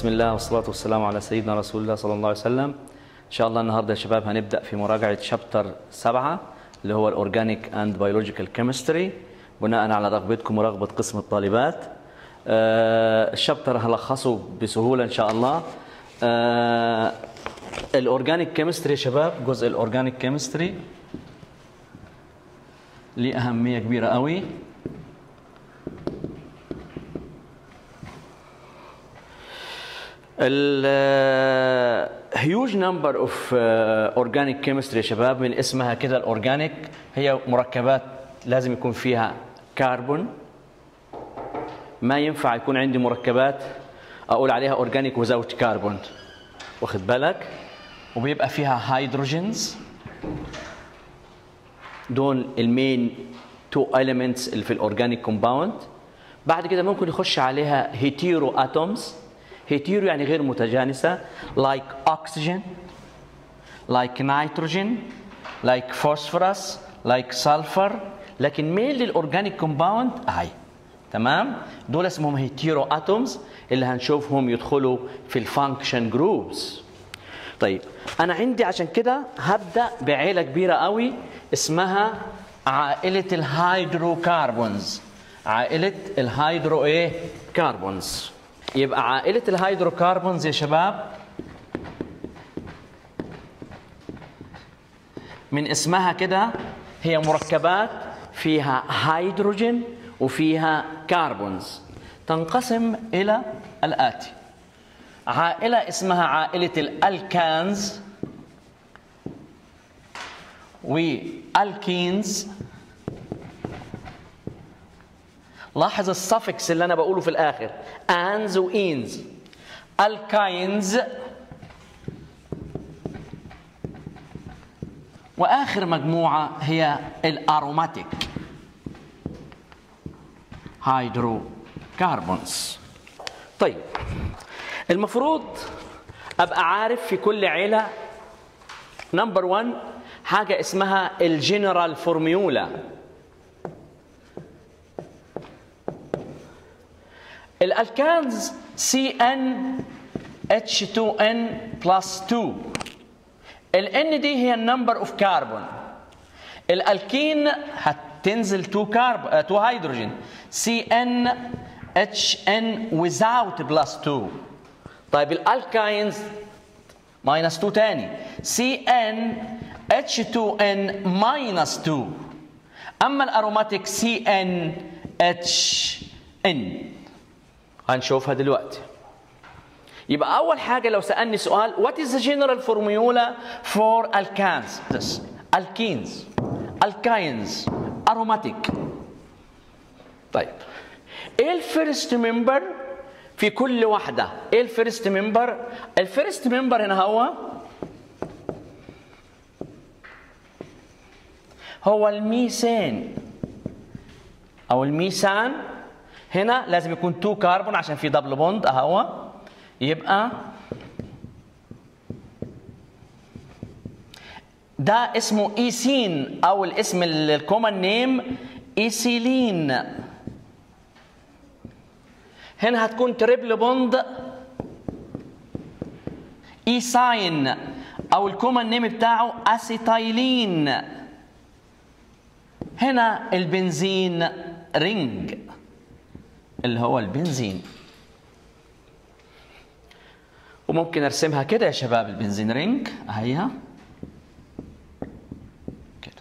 بسم الله والصلاة والسلام على سيدنا رسول الله صلى الله عليه وسلم إن شاء الله النهاردة يا شباب هنبدأ في مراجعة شابتر سبعة اللي هو الأورجانيك أند بيولوجيكال كيمستري بناء على رغبتكم ورغبة قسم الطالبات آه الشابتر هلخصه بسهولة إن شاء الله آه الأورجانيك كيمستري يا شباب جزء الأورجانيك كيمستري ليه أهمية كبيرة قوي ال huge number of uh, organic chemistry يا شباب من اسمها كده الاورجانيك هي مركبات لازم يكون فيها كربون ما ينفع يكون عندي مركبات اقول عليها اورجانيك وزاوت كربون واخد بالك وبيبقى فيها هيدروجينز دول المين تو elements اللي في الاورجانيك كومباوند بعد كده ممكن يخش عليها هيتيرو اتومز هيتيرو يعني غير متجانسة like oxygen like nitrogen like phosphorus like sulfur لكن مين للأورجانيك كومباوند هاي تمام دول اسمهم هيتيرو اتومز اللي هنشوفهم يدخلوا في الفانكشن جروبس طيب انا عندي عشان كده هبدا بعيله كبيره قوي اسمها عائله الهيدروكربونز عائله الهيدرو ايه كربونز يبقى عائلة الهيدروكربونز يا شباب من اسمها كده هي مركبات فيها هيدروجين وفيها كربونز تنقسم إلى الآتي عائلة اسمها عائلة الألكانز والكينز لاحظ السفكس اللي انا بقوله في الاخر انز وانز الكاينز واخر مجموعه هي الاروماتيك هيدرو كربونز طيب المفروض ابقى عارف في كل عيله نمبر 1 حاجه اسمها الجنرال فورميولا الالكانز CN H2N بلس 2 ال N دي هي النمبر اوف كربون الالكين هتنزل 2 كربون 2 هيدروجين CN HN without بلس 2 طيب الالكاينز ماينس 2 تاني CN H2N ماينس 2 اما الاروماتيك CN HN هنشوفها دلوقتي يبقى اول حاجه لو سالني سؤال what is the general formula for alkanes this alkenes alkynes aromatic طيب ايه الفيرست ممبر في كل واحده ايه الفيرست ممبر الفيرست ممبر هنا هو هو الميثان او الميثان هنا لازم يكون 2 كربون عشان في دبل بوند اهو يبقى ده اسمه ايسين او الاسم الكومن نيم ايسيلين هنا هتكون تريبل بوند ايساين او الكومن نيم بتاعه اسيتايلين هنا البنزين رينج اللي هو البنزين وممكن ارسمها كده يا شباب البنزين رينج اهيها كده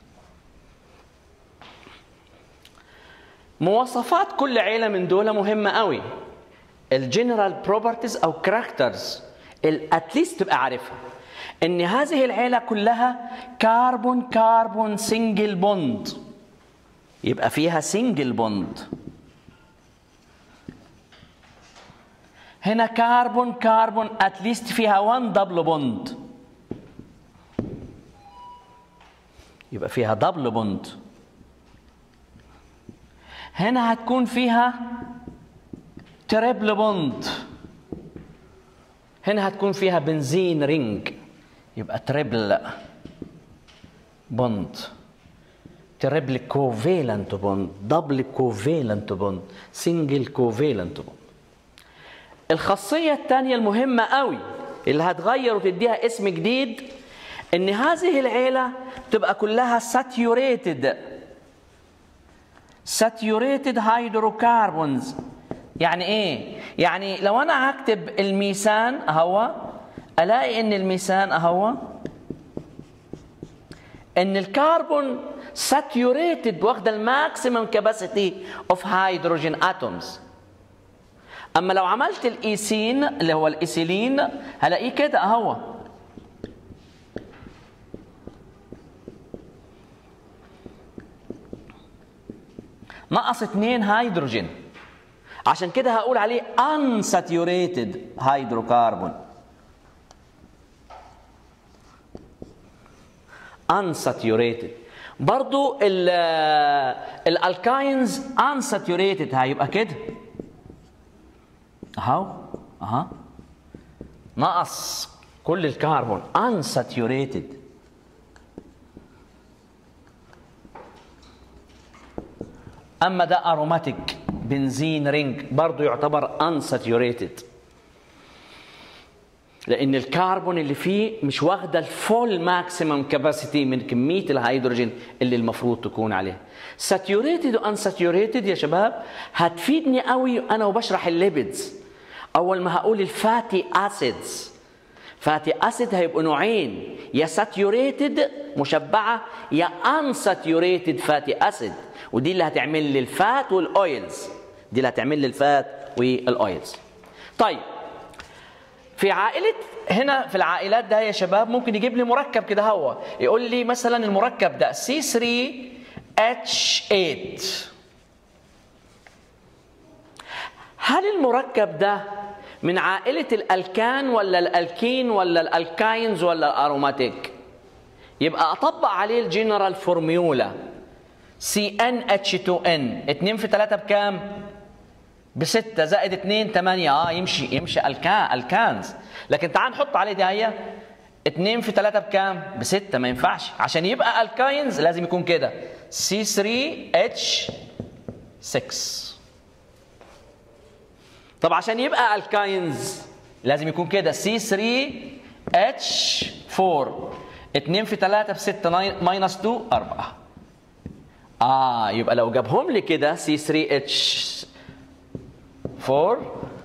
مواصفات كل عيله من دول مهمه قوي الجنرال بروبرتيز او كاركترز اتليست تبقى عارفها ان هذه العيله كلها كربون كربون سنجل بوند يبقى فيها سنجل بوند هنا كربون كربون اتليست فيها 1 دبل بوند يبقى فيها دبل بوند هنا هتكون فيها تريبل بوند هنا هتكون فيها بنزين رينج يبقى تريبل بوند تريبل كوفيلنت بوند دبل كوفيلنت بوند سنجل كوفيلنت بوند الخاصيه الثانيه المهمه قوي اللي هتغير وتديها اسم جديد ان هذه العيله تبقى كلها ساتيوريتد ساتيوريتد هيدروكربونز يعني ايه يعني لو انا هكتب الميثان اهو الاقي ان الميثان اهو ان الكربون ساتيوريتد واخده الماكسيمم كاباسيتي اوف هيدروجين اتومز اما لو عملت الايسين اللي هو الايثيلين هلاقيه كده اهو نقص اثنين هيدروجين عشان كده هقول عليه unsaturated hydrocarbon unsaturated برضو الالكاينز unsaturated هيبقى كده اهو اها نقص كل الكربون unsaturated اما ده اروماتيك بنزين رينج برضه يعتبر unsaturated لان الكربون اللي فيه مش واخده الفول ماكسيمم كاباسيتي من كميه الهيدروجين اللي المفروض تكون عليها ساتيوريتد وانساتيوريتد يا شباب هتفيدني قوي انا وبشرح الليبيدز اول ما هقول الفاتي اسيدز فاتي اسيد هيبقوا نوعين يا ساتيوريتد مشبعه يا انساتيوريتد فاتي اسيد ودي اللي هتعمل لي الفات والاويلز دي اللي هتعمل لي الفات والاويلز طيب في عائلة هنا في العائلات ده يا شباب ممكن يجيب لي مركب كده هو يقول لي مثلا المركب ده C3H8 هل المركب ده من عائلة الألكان ولا الألكين ولا الألكاينز ولا الأروماتيك يبقى أطبق عليه الجنرال فورميولا CnH2n 2 في 3 بكام؟ بستة زائد 2 8 اه يمشي يمشي الكان الكانز لكن تعال نحط عليه دي هي 2 في 3 بكام؟ بستة ما ينفعش عشان يبقى الكاينز لازم يكون كده C3H6 طب عشان يبقى الكاينز لازم يكون كده C3H4 2 في 3 ب 6 ماينس 2 4 اه يبقى لو جابهم لي كده C3H 4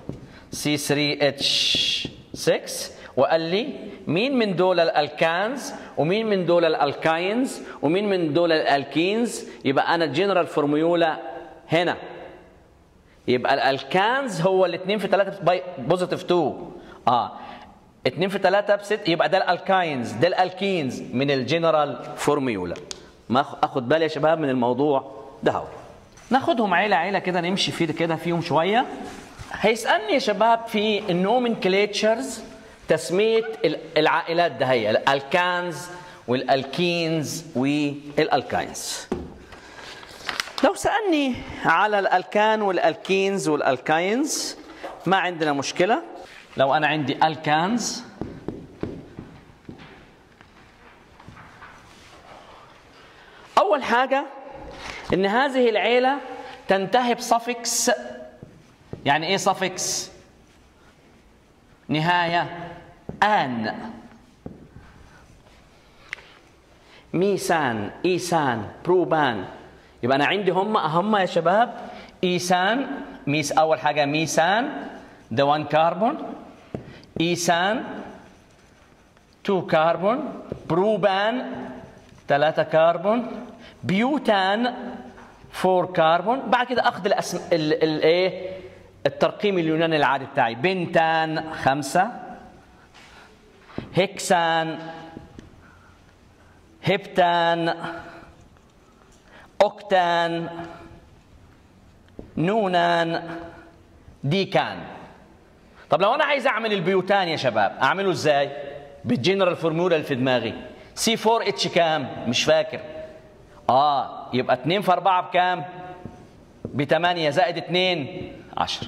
C3H6 وقال لي مين من دول الالكانز ومين من دول الالكاينز ومين من دول الالكينز يبقى انا الجنرال فورميولا هنا يبقى الالكانز هو الاثنين في 3 بوزيتيف 2 اه 2 في 3 ب 6 يبقى ده الالكاينز ده الالكينز من الجنرال فورميولا ما اخد بالي يا شباب من الموضوع ده هو ناخدهم عيلة عيلة كده نمشي فيه كده فيهم شوية هيسألني يا شباب في النومنكليتشرز تسمية العائلات ده هي الالكانز والالكينز والالكاينز لو سألني على الالكان والالكينز والالكاينز ما عندنا مشكلة لو أنا عندي الكانز أول حاجة ان هذه العيله تنتهي بصفكس يعني ايه صفكس نهايه ان ميسان ايسان بروبان يبقى انا عندي هم هم يا شباب ايسان ميس اول حاجه ميسان ده 1 كربون ايسان 2 كربون بروبان 3 كربون بيوتان 4 كربون بعد كده اخذ الاسم الايه الترقيم اليوناني العادي بتاعي بنتان خمسة هكسان هبتان اوكتان نونان ديكان طب لو انا عايز اعمل البيوتان يا شباب اعمله ازاي بالجنرال فورمولا اللي في دماغي سي 4 اتش كام مش فاكر اه يبقى 2 في 4 بكام ب 8 زائد 2 10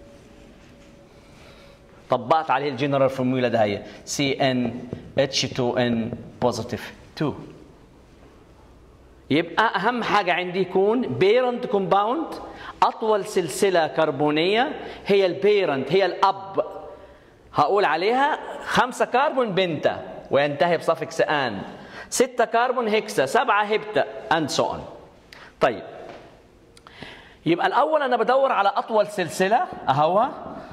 طبقت عليه الجنرال فورمولا ده هي سي ان اتش 2 ان بوزيتيف 2 يبقى اهم حاجه عندي يكون بيرنت كومباوند اطول سلسله كربونيه هي البيرنت هي الاب هقول عليها خمسة كربون بنتا وينتهي بصفكس ان ستة كربون هكسا سبعة هبتا اند سو اون طيب يبقى الاول انا بدور على اطول سلسله اهو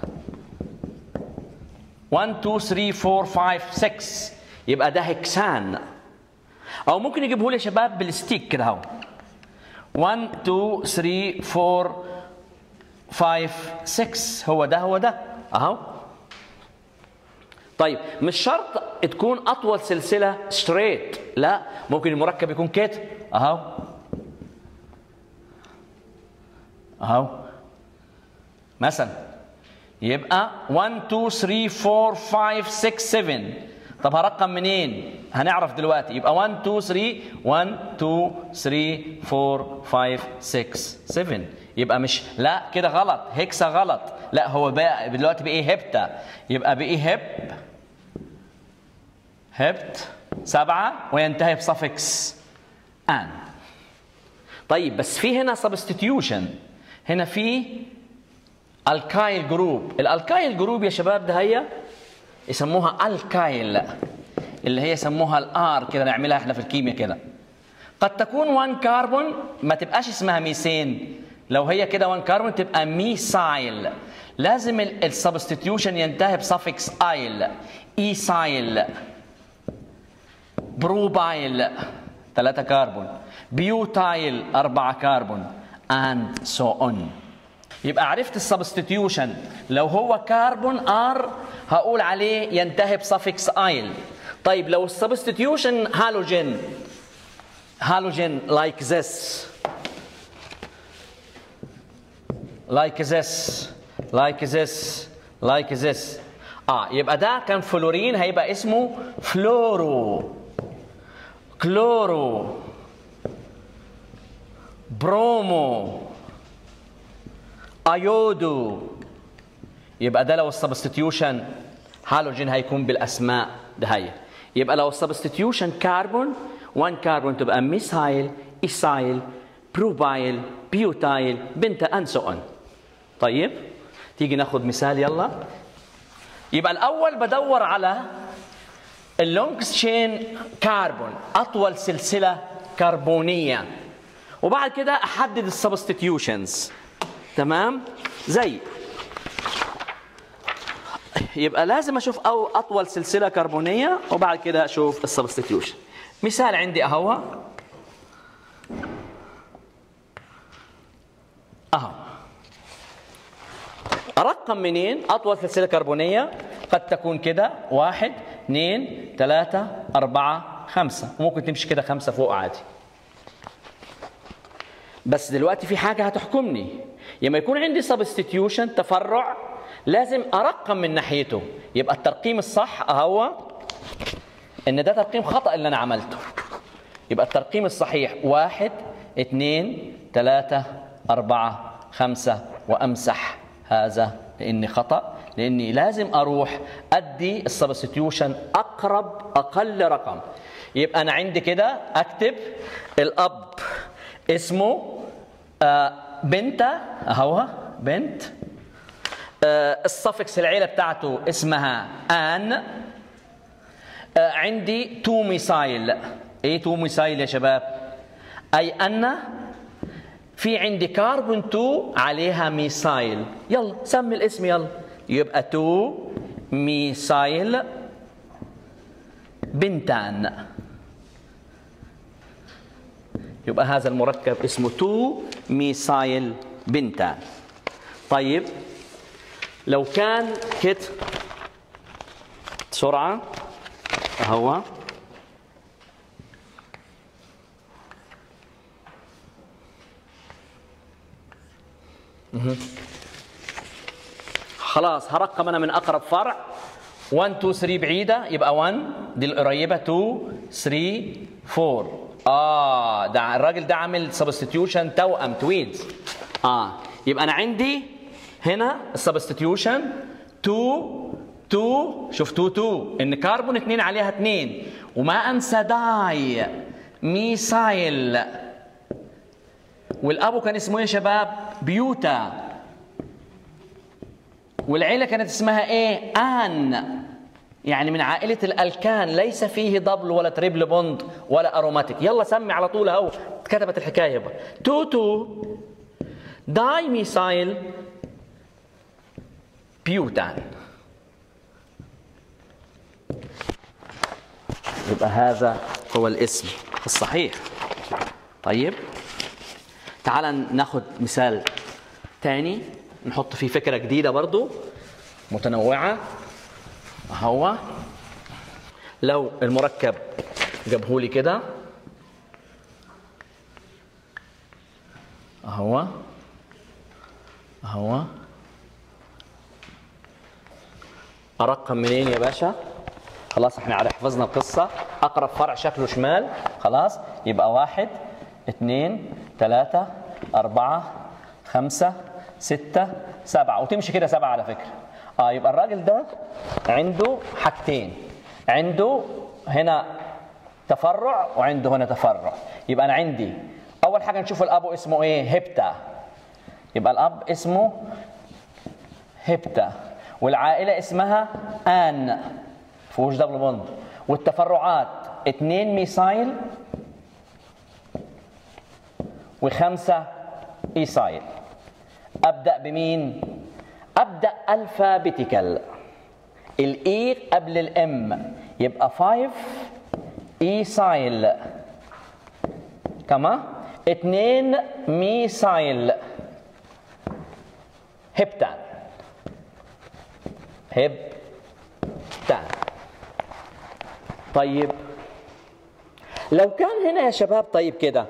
1 2 3 4 5 6 يبقى ده هكسان او ممكن يجيبه لي يا شباب بالستيك كده اهو 1 2 3 4 5 6 هو ده هو ده اهو طيب مش شرط تكون اطول سلسله ستريت لا ممكن المركب يكون كده اهو اهو مثلا يبقى 1 2 3 4 5 6 7 طب هرقم منين؟ هنعرف دلوقتي يبقى 1 2 3 1 2 3 4 5 6 7 يبقى مش لا كده غلط هيكسا غلط لا هو بقى دلوقتي بايه هبتا يبقى بايه هب هبت سبعة وينتهي بصفكس ان طيب بس في هنا سبستيتيوشن هنا في الكايل جروب الالكايل جروب يا شباب ده هي يسموها الكايل اللي هي يسموها الار كده نعملها احنا في الكيمياء كده قد تكون 1 كربون ما تبقاش اسمها ميثين لو هي كده 1 كربون تبقى ميسايل لازم السبستيتيوشن ينتهي بسفكس ايل ايسايل بروبايل 3 كربون بيوتايل 4 كربون and so on يبقى عرفت السبستيتيوشن لو هو كربون ار هقول عليه ينتهي بسفكس ايل طيب لو السبستيتيوشن هالوجين هالوجين like this like this like this like this اه يبقى ده كان فلورين هيبقى اسمه فلورو كلورو برومو ايودو يبقى ده لو السبستيتيوشن هالوجين هيكون بالاسماء ده هي يبقى لو السبستيتيوشن كربون 1 كربون تبقى ميثايل ايثايل بروبايل بيوتايل بنتا اند سو اون طيب تيجي ناخد مثال يلا يبقى الاول بدور على اللونج تشين كربون اطول سلسله كربونيه وبعد كده احدد السبستيتيوشنز تمام زي يبقى لازم اشوف او اطول سلسله كربونيه وبعد كده اشوف السبستيتيوشن مثال عندي اهو اهو ارقم منين اطول سلسله كربونيه قد تكون كده واحد اثنين ثلاثة أربعة خمسة وممكن تمشي كده خمسة فوق عادي بس دلوقتي في حاجة هتحكمني لما يكون عندي سبستيتيوشن تفرع لازم ارقم من ناحيته يبقى الترقيم الصح اهو ان ده ترقيم خطا اللي انا عملته يبقى الترقيم الصحيح واحد اثنين ثلاثة أربعة خمسة وأمسح هذا لأني خطأ لأني لازم أروح أدي السبستيوشن أقرب أقل رقم يبقى أنا عندي كده أكتب الأب اسمه آه بنتا أهو بنت آه الصفكس العيلة بتاعته اسمها آن آه عندي تو ميسايل ايه تو ميسايل يا شباب اي ان في عندي كربون 2 عليها ميسايل يلا سمي الاسم يلا يبقى 2 ميسايل بنتان يبقى هذا المركب اسمه 2 ميسايل بنتان طيب لو كان كده بسرعة هو خلاص هرقم انا من اقرب فرع 1 2 3 بعيده يبقى 1 دي القريبه 2 3 4 اه ده الراجل ده عامل سبستيتيوشن توأم توينز اه يبقى انا عندي هنا السبستيتيوشن 2 2 شوف 2 2 ان كربون 2 عليها 2 وما انسى داي ميسايل والابو كان اسمه ايه يا شباب بيوتا والعيله كانت اسمها ايه ان يعني من عائله الالكان ليس فيه دبل ولا تريبل بوند ولا اروماتيك يلا سمي على طول اهو كتبت الحكايه بقى توتو داي ميسايل بيوتان يبقى هذا هو الاسم الصحيح طيب تعال ناخد مثال تاني نحط فيه فكرة جديدة برضو متنوعة هو لو المركب جابهولي كده اهو اهو ارقم منين يا باشا خلاص احنا على حفظنا القصة أقرب فرع شكله شمال خلاص يبقى واحد اثنين ثلاثة أربعة خمسة ستة سبعة وتمشي كده سبعة على فكرة اه يبقى الراجل ده عنده حاجتين عنده هنا تفرع وعنده هنا تفرع يبقى أنا عندي أول حاجة نشوف الأب اسمه إيه هبتا يبقى الأب اسمه هبتا والعائلة اسمها آن فيهوش دبل بوند والتفرعات اثنين ميسايل وخمسة ايسايل ابدا بمين ابدا الفابيتيكال الاي قبل الام يبقى 5 ايسايل كما اثنين ميسايل هبتان هبتان طيب لو كان هنا يا شباب طيب كده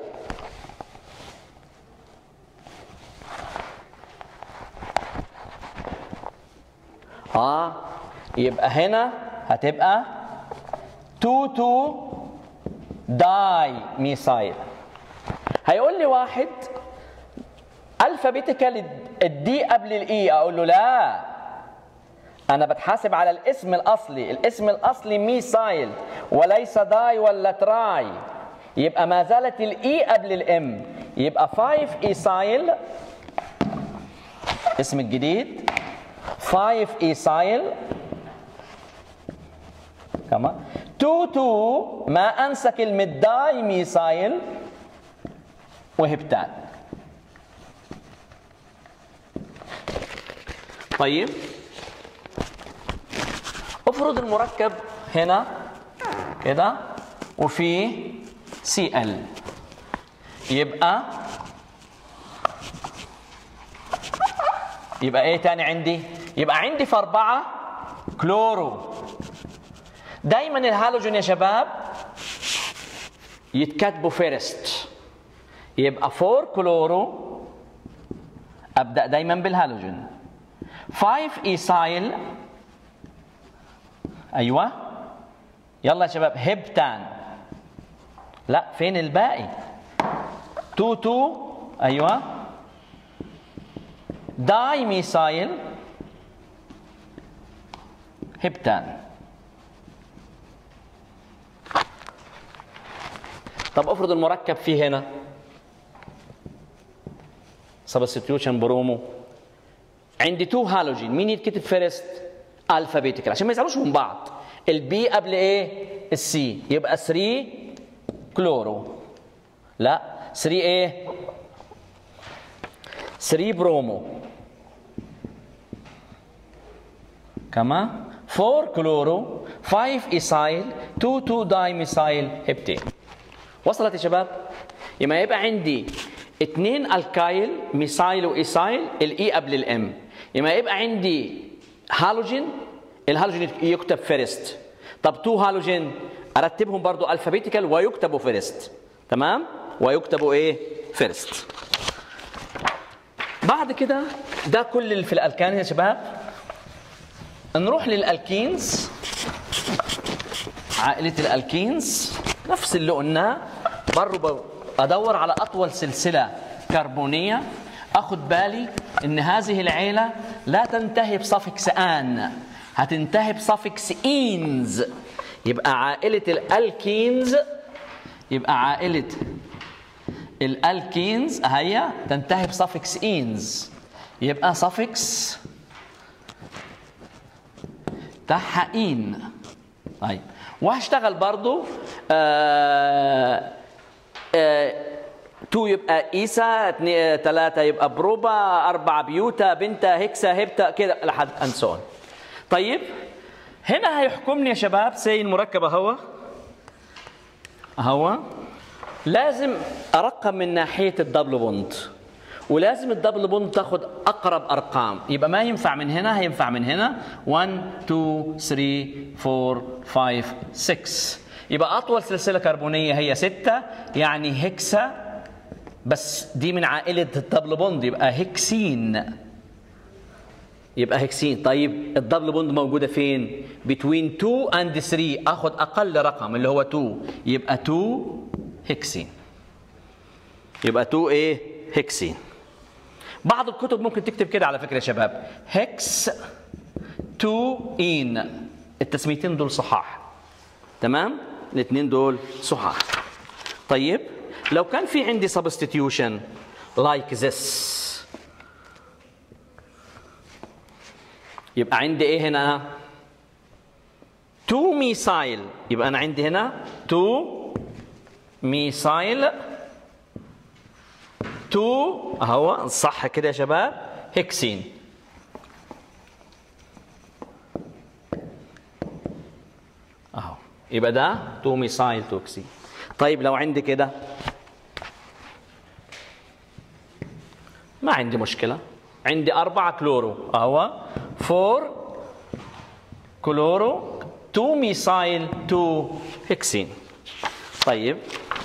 اه يبقى هنا هتبقى 2 2 داي ميسايل هيقول لي واحد الفابيتيكال الدي قبل الاي اقول له لا انا بتحاسب على الاسم الاصلي الاسم الاصلي ميسايل وليس داي ولا تراي يبقى ما زالت الاي قبل الام يبقى 5 ايسايل اسم الجديد 5 ايسايل كمان 2 2 ما انسى كلمه داي ميسايل وهبتان طيب افرض المركب هنا كده وفي سي ال يبقى يبقى ايه تاني عندي يبقى عندي في أربعة كلورو دايما الهالوجين يا شباب يتكتبوا فيرست يبقى فور كلورو ابدا دايما بالهالوجين 5 ايسايل ايوه يلا يا شباب هبتان لا فين الباقي 2 2 ايوه داي ميسايل هبتان طب افرض المركب فيه هنا سبستيوشن برومو عندي تو هالوجين مين يتكتب فيرست الفابيتيكال عشان ما يزعلوش من بعض البي قبل ايه السي يبقى 3 كلورو لا 3 ايه 3 برومو كما 4 كلورو 5 ايسايل 2 2 داي ميسايل هبتين وصلت يا شباب يبقى يبقى عندي اثنين الكايل ميسايل وايسايل الاي قبل الام يبقى يبقى عندي هالوجين الهالوجين يكتب فيرست طب تو هالوجين ارتبهم برضو الفابيتيكال ويكتبوا فيرست تمام ويكتبوا ايه فيرست بعد كده ده كل اللي في الالكان يا شباب نروح للالكينز عائله الالكينز نفس اللي قلناه برضه ادور على اطول سلسله كربونيه اخد بالي ان هذه العيله لا تنتهي بصفكس ان هتنتهي بصفكس اينز يبقى عائله الالكينز يبقى عائله الالكينز هي تنتهي بسفكس اينز يبقى سفكس تحها ان طيب وهشتغل برضو آه آه تو يبقى ايسا ثلاثة يبقى بروبا أربعة بيوتا بنتا هيكسا هبتا كده لحد أنسون طيب هنا هيحكمني يا شباب سي المركب اهو اهو لازم ارقم من ناحيه الدبل بوند ولازم الدبل بوند تاخد اقرب ارقام يبقى ما ينفع من هنا هينفع من هنا 1 2 3 4 5 6 يبقى اطول سلسله كربونيه هي 6 يعني هكسا بس دي من عائله الدبل بوند يبقى هكسين يبقى هكسين طيب الدبل بوند موجوده فين بين 2 اند 3 اخد اقل رقم اللي هو 2 يبقى 2 هكسين يبقى 2 ايه هكسين بعض الكتب ممكن تكتب كده على فكره يا شباب هكس 2 ان التسميتين دول صحاح تمام الاثنين دول صحاح طيب لو كان في عندي substitution like this يبقى عندي ايه هنا 2 ميسايل يبقى انا عندي هنا 2 ميسايل 2 اهو صح كده يا شباب هكسين اهو يبقى ده 2 ميسايل توكسين طيب لو عندي كده ما عندي مشكله عندي أربعة كلورو أهو 4 كلورو 2 ميسايل 2 هكسين طيب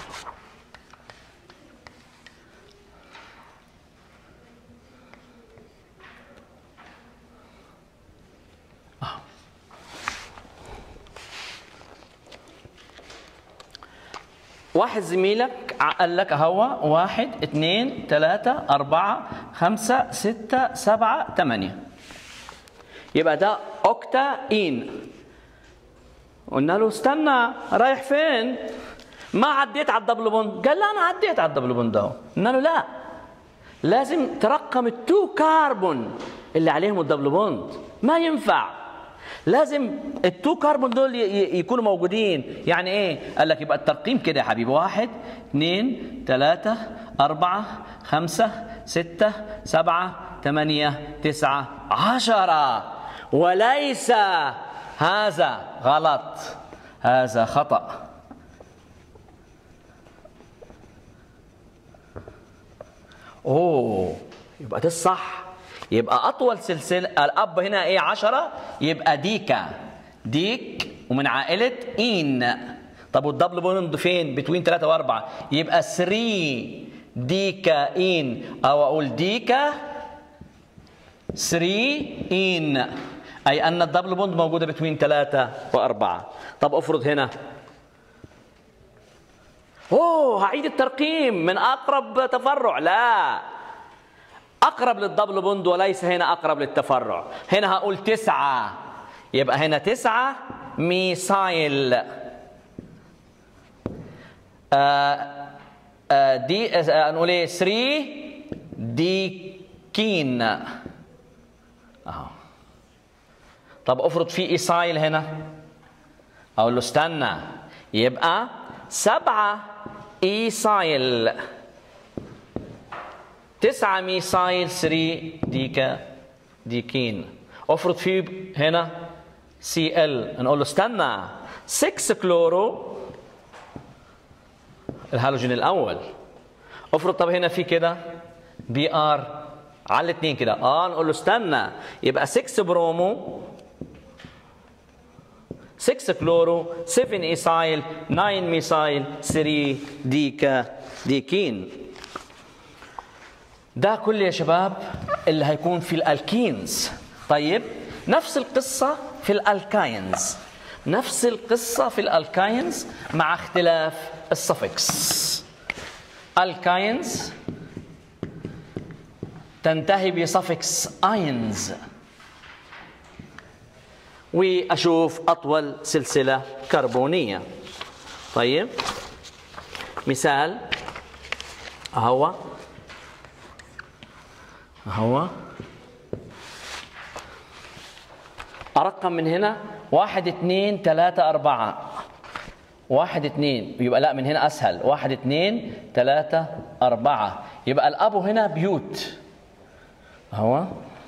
واحد زميلك قال لك اهو واحد اثنين ثلاثة أربعة خمسة ستة سبعة ثمانية يبقى ده أوكتا إين قلنا له استنى رايح فين؟ ما عديت على الدبل بوند قال لا أنا عديت على الدبل بوند أهو قلنا له لا لازم ترقم التو كاربون اللي عليهم الدبل بوند ما ينفع لازم التو كاربون دول يكونوا موجودين يعني ايه قال لك يبقى الترقيم كده يا حبيبي واحد اثنين ثلاثة أربعة خمسة ستة سبعة ثمانية تسعة عشرة وليس هذا غلط هذا خطأ اوه يبقى ده الصح يبقى اطول سلسله الاب هنا ايه 10 يبقى ديكا ديك ومن عائله ان طب والدبل بوند فين بتوين 3 و4 يبقى 3 ديكا ان او اقول ديكا 3 ان اي ان الدبل بوند موجوده بتوين 3 و4 طب افرض هنا اوه هعيد الترقيم من اقرب تفرع لا اقرب للدبل بوند وليس هنا اقرب للتفرع هنا هقول تسعة يبقى هنا تسعة ميسايل آه آه دي آه نقول ايه 3 ديكين اهو طب افرض في ايسايل هنا اقول له استنى يبقى سبعة ايسايل تسعة ميسايل 3 ديكا ديكين افرض في هنا سي ال نقول له استنى 6 كلورو الهالوجين الاول افرض طب هنا في كده بي ار على الاثنين كده اه نقول له استنى يبقى 6 برومو 6 كلورو 7 ايسايل 9 ميسايل 3 ديكا ديكين ده كله يا شباب اللي هيكون في الالكينز طيب نفس القصه في الالكاينز نفس القصه في الالكاينز مع اختلاف السفكس الكاينز تنتهي بسفكس اينز واشوف اطول سلسله كربونيه طيب مثال اهو اهو ارقم من هنا واحد اثنين ثلاثة أربعة واحد اثنين يبقى لا من هنا أسهل واحد اثنين ثلاثة أربعة يبقى الأبو هنا بيوت اهو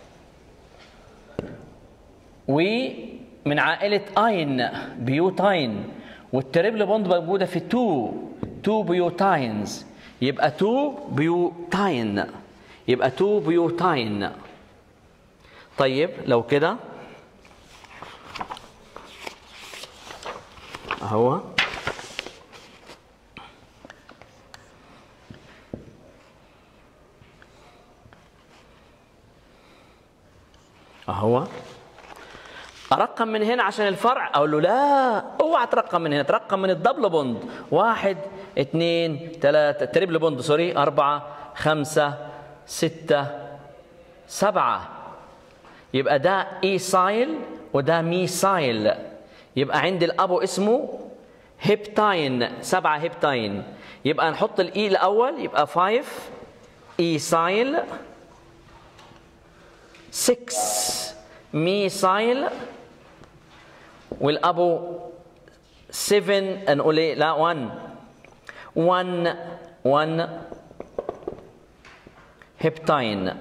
ومن عائلة أين بيوتاين والتريبل بوند موجودة في تو تو بيوتاينز يبقى تو بيوتاين يبقى تو بيوتاين طيب لو كده اهو اهو ارقم من هنا عشان الفرع اقول له لا اوعى ترقم من هنا ترقم من الدبل بوند واحد اثنين ثلاثة تريبل بوند سوري أربعة خمسة ستة سبعة يبقى ده ايسايل وده ميسايل يبقى عندي الابو اسمه هيبتاين سبعة هيبتاين يبقى نحط الاي الاول يبقى 5 ايسايل 6 ميسايل والابو 7 نقول ايه لا 1 1 1 هيبتاين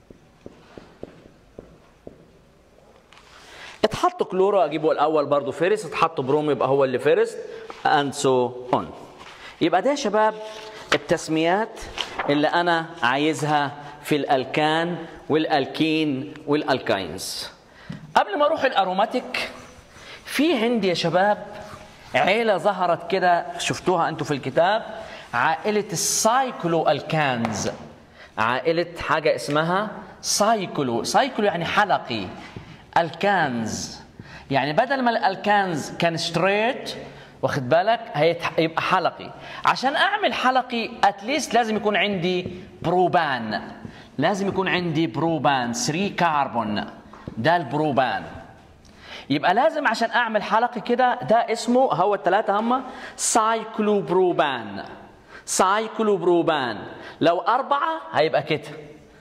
اتحط كلورو اجيبه الاول برضه فيرست اتحط بروم يبقى هو اللي فيرست اند سو اون يبقى ده يا شباب التسميات اللي انا عايزها في الالكان والالكين والالكاينز قبل ما اروح الاروماتيك في عندي يا شباب عيله ظهرت كده شفتوها انتم في الكتاب عائله السايكلو الكانز عائله حاجه اسمها سايكلو سايكلو يعني حلقي الكانز يعني بدل ما الالكانز كان ستريت واخد بالك هيبقى حلقي عشان اعمل حلقي اتليست لازم يكون عندي بروبان لازم يكون عندي بروبان 3 كربون ده البروبان يبقى لازم عشان اعمل حلقي كده ده اسمه هو الثلاثه هم سايكلوبروبان سايكلوبروبان لو أربعة هيبقى كده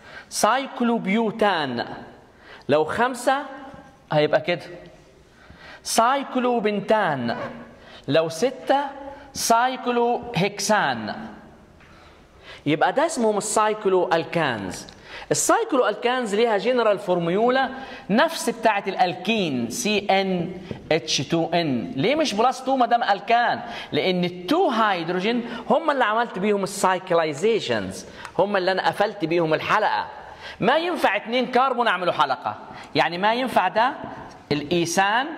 سايكلوبيوتان لو خمسة هيبقى كده سايكلو بنتان لو ستة سايكلو هكسان يبقى ده اسمهم السايكلو الكانز السايكلو الكانز ليها جنرال فورميولا نفس بتاعه الالكين سي ان اتش 2 ان ليه مش بلس 2 ما دام الكان لان التو هيدروجين هم اللي عملت بيهم السايكلايزيشنز هم اللي انا قفلت بيهم الحلقه ما ينفع اثنين كربون اعملوا حلقه يعني ما ينفع ده الايسان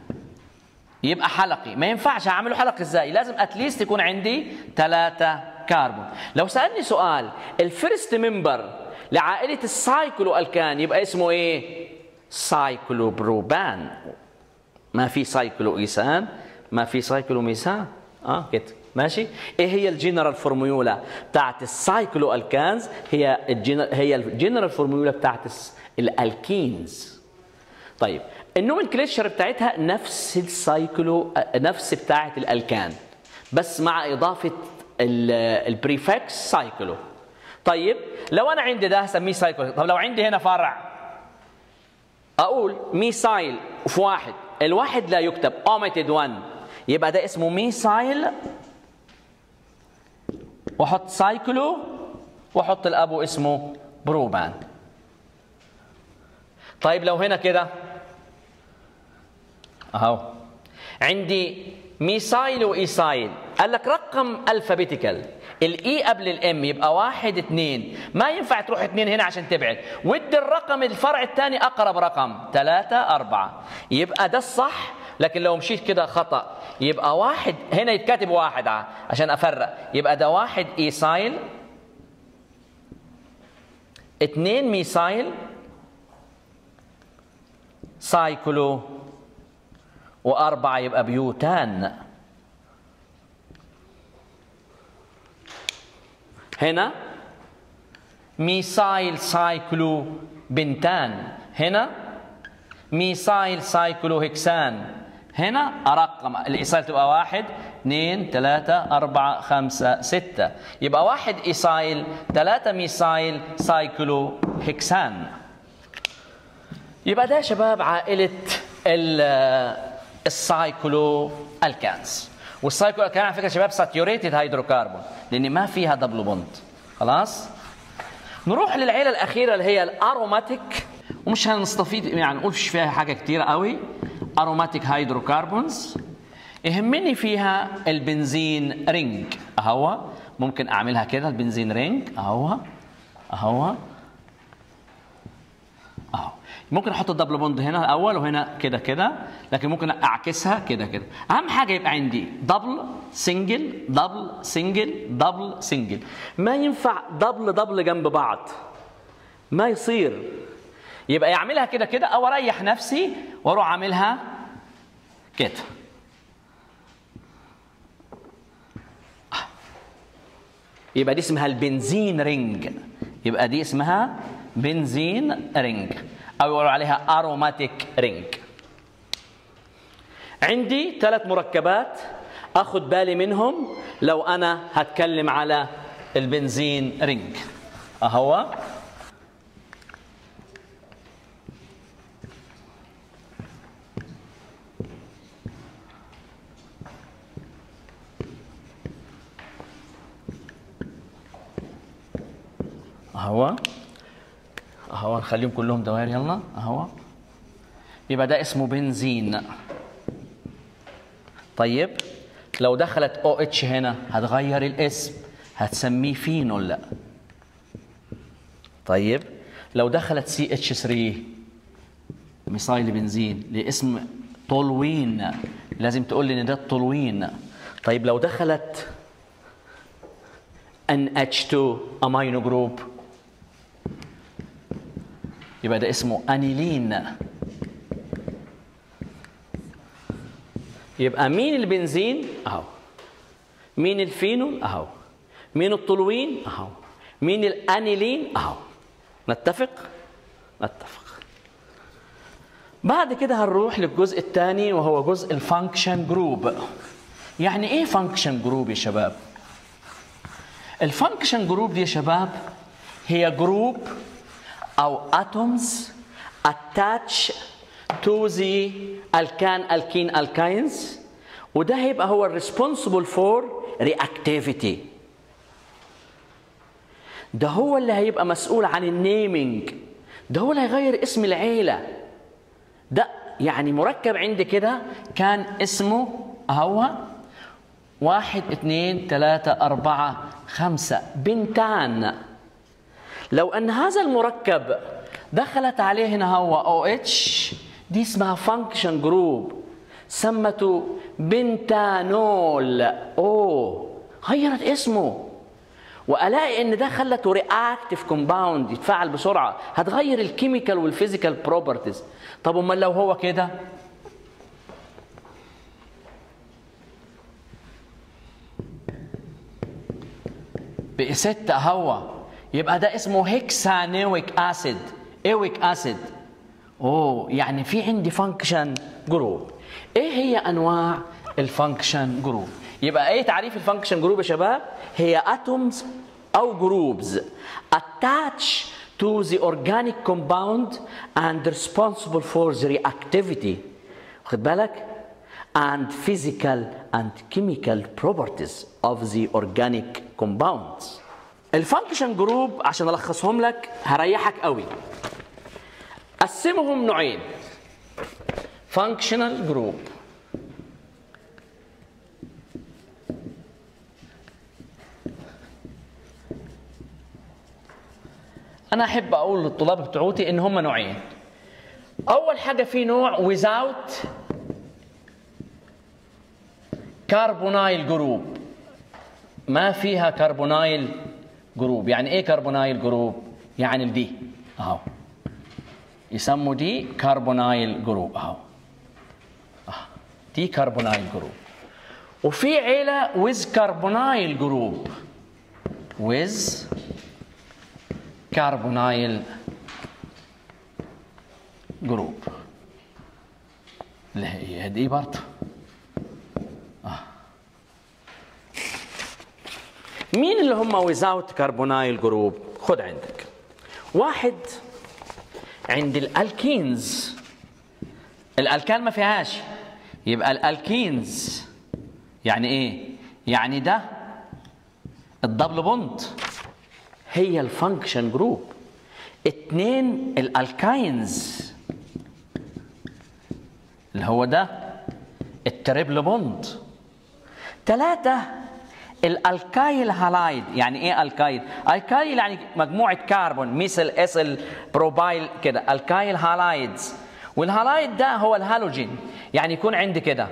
يبقى حلقي ما ينفعش اعمله حلقه ازاي لازم اتليست يكون عندي ثلاثة كربون لو سالني سؤال الفيرست ممبر لعائله السايكلو الكان يبقى اسمه ايه سايكلو بروبان ما في سايكلو ايسان ما في سايكلو ميسان اه كده ماشي ايه هي الجنرال فورميولا بتاعت السايكلو الكانز هي الجنرال هي الجنرال فورميولا بتاعت الالكينز طيب النومنكليتشر بتاعتها نفس السايكلو نفس بتاعه الالكان بس مع اضافه البريفكس سايكلو طيب لو انا عندي ده هسميه سايكلو طب لو عندي هنا فرع اقول ميسايل في واحد الواحد لا يكتب اوميتد 1 يبقى ده اسمه ميسايل واحط سايكلو واحط الابو اسمه بروبان طيب لو هنا كده اهو عندي ميسايل وايسايل قال لك رقم الفابيتيكال الاي قبل الام يبقى واحد اثنين ما ينفع تروح اثنين هنا عشان تبعد ودي الرقم الفرع الثاني اقرب رقم ثلاثة أربعة يبقى ده الصح لكن لو مشيت كده خطأ يبقى واحد هنا يتكتب واحد عشان افرق يبقى ده واحد ايسايل اثنين ميسايل سايكلو وأربعة يبقى بيوتان هنا ميسايل سايكلو بنتان هنا ميسايل سايكلو هكسان هنا ارقم الايصال تبقى واحد اثنين ثلاثة أربعة خمسة ستة يبقى واحد ايصايل ثلاثة ميسايل سايكلو هكسان يبقى ده يا شباب عائلة السايكلو الكانز والسايكلو الكان على فكرة يا شباب ساتيوريتد هيدروكربون لأن ما فيها دبل بوند خلاص نروح للعيلة الأخيرة اللي هي الأروماتيك ومش هنستفيد يعني نقول فيها حاجة كتيرة قوي أروماتيك هيدروكربونز يهمني فيها البنزين رينج اهو ممكن اعملها كده البنزين رينج اهو اهو اهو ممكن احط الدبل بوند هنا الاول وهنا كده كده لكن ممكن اعكسها كده كده اهم حاجه يبقى عندي دبل سنجل دبل سنجل دبل سنجل ما ينفع دبل دبل جنب بعض ما يصير يبقى يعملها كده كده او اريح نفسي واروح اعملها كده يبقى دي اسمها البنزين رينج يبقى دي اسمها بنزين رينج او يقولوا عليها اروماتيك رينج عندي ثلاث مركبات اخد بالي منهم لو انا هتكلم على البنزين رينج اهو اهو اهو نخليهم كلهم دوائر يلا اهو يبقى ده اسمه بنزين طيب لو دخلت او اتش هنا هتغير الاسم هتسميه فينول لا طيب لو دخلت سي اتش 3 ميثايل بنزين لاسم طولوين لازم تقول لي ان ده الطولوين طيب لو دخلت NH2 امينو جروب يبقى ده اسمه انيلين يبقى مين البنزين اهو مين الفينول اهو مين الطلوين اهو مين الانيلين اهو نتفق نتفق بعد كده هنروح للجزء الثاني وهو جزء الفانكشن جروب يعني ايه فانكشن جروب يا شباب الفانكشن جروب دي يا شباب هي جروب او atoms attach to the alkan alkene alkynes وده هيبقى هو responsible for reactivity ده هو اللي هيبقى مسؤول عن النيمينج ده هو اللي هيغير اسم العيله ده يعني مركب عندي كده كان اسمه هو واحد اثنين ثلاثة أربعة خمسة بنتان لو أن هذا المركب دخلت عليه هنا هو او اتش دي اسمها فانكشن جروب سمته بنتانول او غيرت اسمه والاقي ان ده خلته رياكتيف كومباوند يتفاعل بسرعه هتغير الكيميكال والفيزيكال بروبرتيز طب امال لو هو كده بقي ستة هوا يبقى ده اسمه هيكسانيويك اسيد ايويك اسيد اوه يعني في عندي فانكشن جروب ايه هي انواع الفانكشن جروب يبقى ايه تعريف الفانكشن جروب يا شباب هي اتومز او جروبز attach to the organic compound and responsible for the reactivity واخد بالك and physical and chemical properties of the organic compounds الفانكشن جروب عشان الخصهم لك هريحك قوي قسمهم نوعين functional جروب انا احب اقول للطلاب بتوعوتي ان هم نوعين اول حاجه في نوع without كربونايل جروب ما فيها كربونايل جروب يعني ايه كربونايل جروب يعني دي اهو يسموا دي كربونايل جروب اهو آه. دي كربونايل جروب وفي عيله ويز كربونايل جروب ويز كربونايل جروب اللي هي دي برضه آه. مين اللي هم ويزاوت كربونايل جروب خد عندك واحد عند الالكينز الالكان ما فيهاش يبقى الالكينز يعني ايه يعني ده الدبل بوند هي الفانكشن جروب اتنين الالكاينز اللي هو ده التريبل بوند ثلاثة الالكايل هالايد يعني ايه الكايل الكايل يعني مجموعة كربون مثل اسل بروبايل كده الكايل هالايدز والهالايد ده هو الهالوجين يعني يكون عندي كده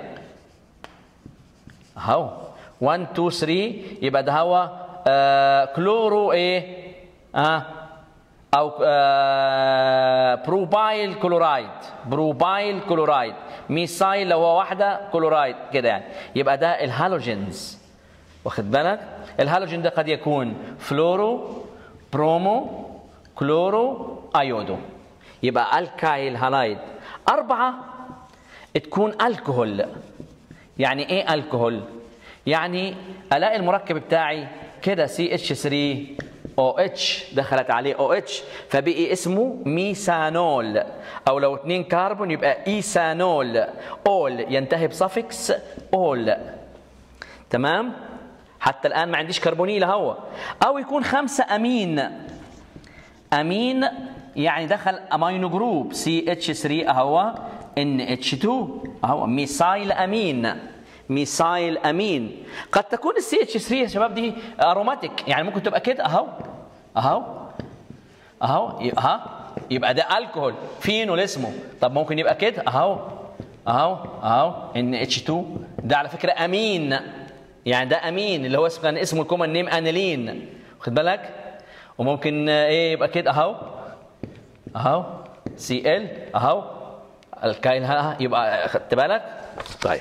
اهو 1 2 3 يبقى ده هو آه كلورو ايه اه او آه بروبايل كلورايد بروبايل كلورايد ميسايل لو هو واحده كلورايد كده يعني يبقى ده الهالوجينز واخد بالك الهالوجين ده قد يكون فلورو برومو كلورو ايودو يبقى الكايل هالايد أربعة تكون الكحول يعني ايه الكحول يعني الاقي المركب بتاعي كده سي اتش 3 او اتش دخلت عليه او اتش فبقي اسمه ميثانول او لو اثنين كربون يبقى ايثانول اول ينتهي بصفكس اول تمام حتى الان ما عنديش كربونيل هوا او يكون خمسه امين امين يعني دخل امينو جروب سي اتش 3 اهو ان اتش 2 اهو ميثايل امين ميثايل امين قد تكون السي اتش 3 يا شباب دي اروماتيك يعني ممكن تبقى كده اهو اهو اهو اهو يبقى ده الكحول فينول اسمه طب ممكن يبقى كده اهو اهو اهو ان اتش 2 ده على فكره امين يعني ده امين اللي هو كان اسمه الكومن نيم انيلين واخد بالك وممكن ايه يبقى كده اهو اهو سي ال اهو الكاين ها يبقى خدت بالك طيب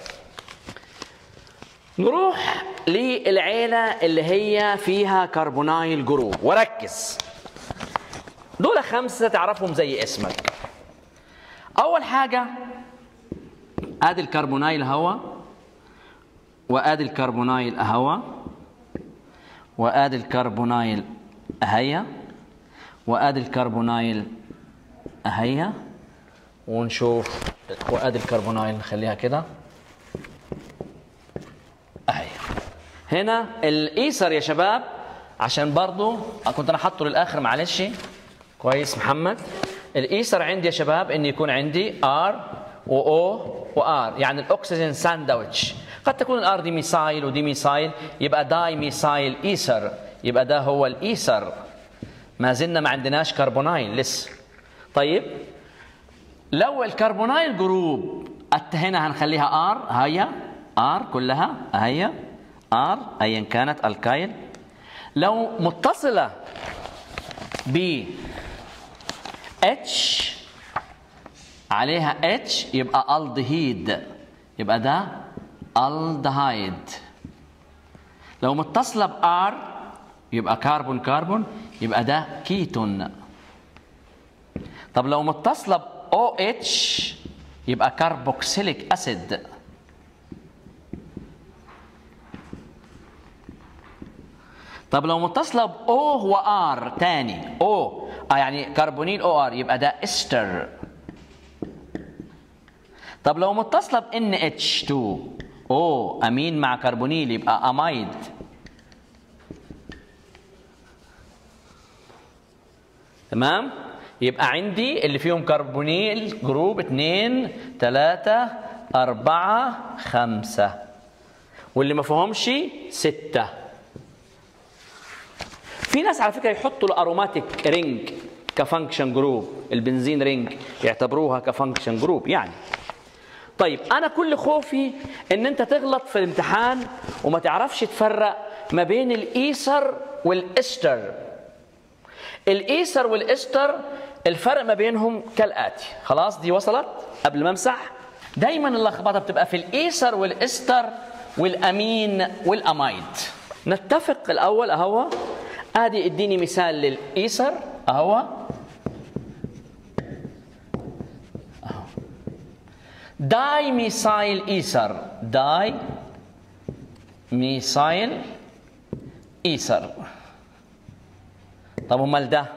نروح للعيلة اللي هي فيها كربونايل جروب وركز دول خمسة تعرفهم زي اسمك أول حاجة ادي الكربونايل هوا وادي الكربونايل هوا وادي الكربونايل هيا وادي الكربونايل هيا ونشوف وادي الكربونايل نخليها كده اهي هنا الايسر يا شباب عشان برضو كنت انا حاطه للاخر معلش كويس محمد الايسر عندي يا شباب ان يكون عندي ار واو وار يعني الاكسجين ساندويتش قد تكون الار دي ميسايل ودي ميسايل يبقى داي ميسايل ايسر يبقى ده هو الايسر ما زلنا ما عندناش كربونايل لسه طيب لو الكربونايل جروب هنا هنخليها ار هيا ار كلها هيا ار ايا كانت الكايل لو متصله ب اتش عليها اتش يبقى الدهيد يبقى ده الدهايد لو متصله بار يبقى كربون كربون يبقى ده كيتون طب لو متصله ب او اتش يبقى كربوكسيليك اسيد طب لو متصله ب او وار تاني او آه يعني كربونيل او ار يبقى ده استر طب لو متصله ب ان اتش 2 او امين مع كربونيل يبقى امايد تمام يبقى عندي اللي فيهم كربونيل جروب اثنين ثلاثة أربعة خمسة واللي ما فيهمش ستة في ناس على فكرة يحطوا الأروماتيك رينج كفانكشن جروب البنزين رينج يعتبروها كفانكشن جروب يعني طيب أنا كل خوفي إن أنت تغلط في الامتحان وما تعرفش تفرق ما بين الإيسر والإستر الإيسر والإستر الفرق ما بينهم كالآتي خلاص دي وصلت قبل ما امسح دايما اللخبطه بتبقى في الايسر والاستر والامين والامايد نتفق الاول اهو ادي اديني مثال للايسر اهو داي ميثايل ايثر داي ميثايل ايثر طب امال ده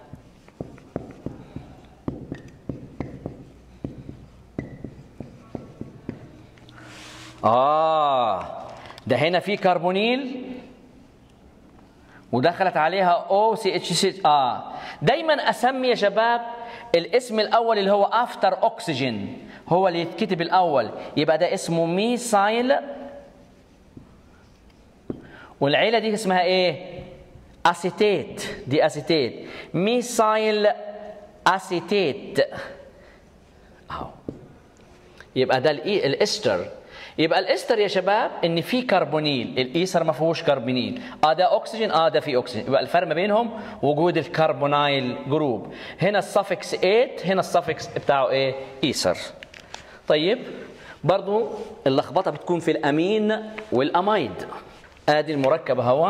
اه ده هنا في كربونيل ودخلت عليها او سي اتش سي اه دايما اسمي يا شباب الاسم الاول اللي هو افتر اوكسجين هو اللي يتكتب الاول يبقى ده اسمه ميثايل والعيله دي اسمها ايه اسيتيت دي اسيتيت ميثايل اسيتيت اهو يبقى ده الإي الاستر يبقى الاستر يا شباب ان في كربونيل الايثر ما فيهوش كربونيل اه ده اكسجين اه ده في اكسجين يبقى الفرق ما بينهم وجود الكربونايل جروب هنا السفكس 8 هنا السفكس بتاعه ايه ايثر طيب برضو اللخبطه بتكون في الامين والامايد ادي المركب اهو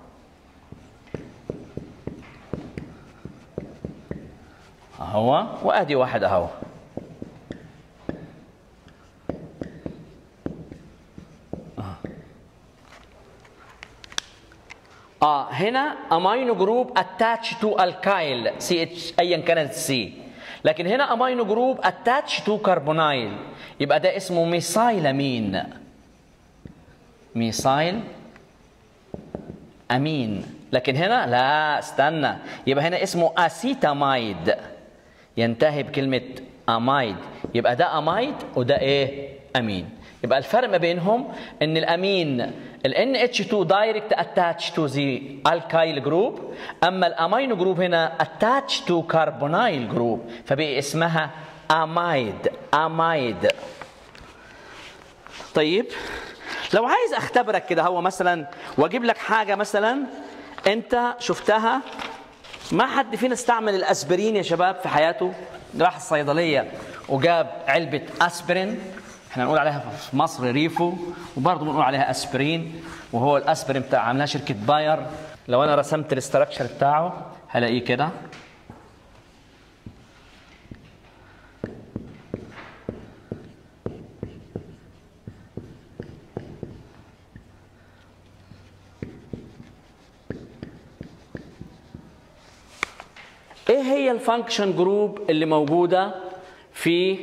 اهو وادي واحد اهو اه هنا امينو جروب اتاتش تو الكايل سي اتش ايا كانت السي لكن هنا امينو جروب اتاتش تو كربونايل يبقى ده اسمه ميثايلامين ميثايل امين لكن هنا لا استنى يبقى هنا اسمه اسيتامايد ينتهي بكلمه امايد يبقى ده امايد وده ايه امين يبقى الفرق ما بينهم ان الامين ال NH2 دايركت اتاتش تو ذا الكايل جروب اما الامينو جروب هنا اتاتش تو كربونايل جروب فبقي اسمها امايد امايد طيب لو عايز اختبرك كده هو مثلا واجيب لك حاجه مثلا انت شفتها ما حد فينا استعمل الاسبرين يا شباب في حياته راح الصيدليه وجاب علبه اسبرين احنا نقول عليها في مصر ريفو وبرضه بنقول عليها اسبرين وهو الاسبرين بتاع عاملاه شركه باير لو انا رسمت الاستراكشر بتاعه هلاقيه كده ايه هي الفانكشن جروب اللي موجوده في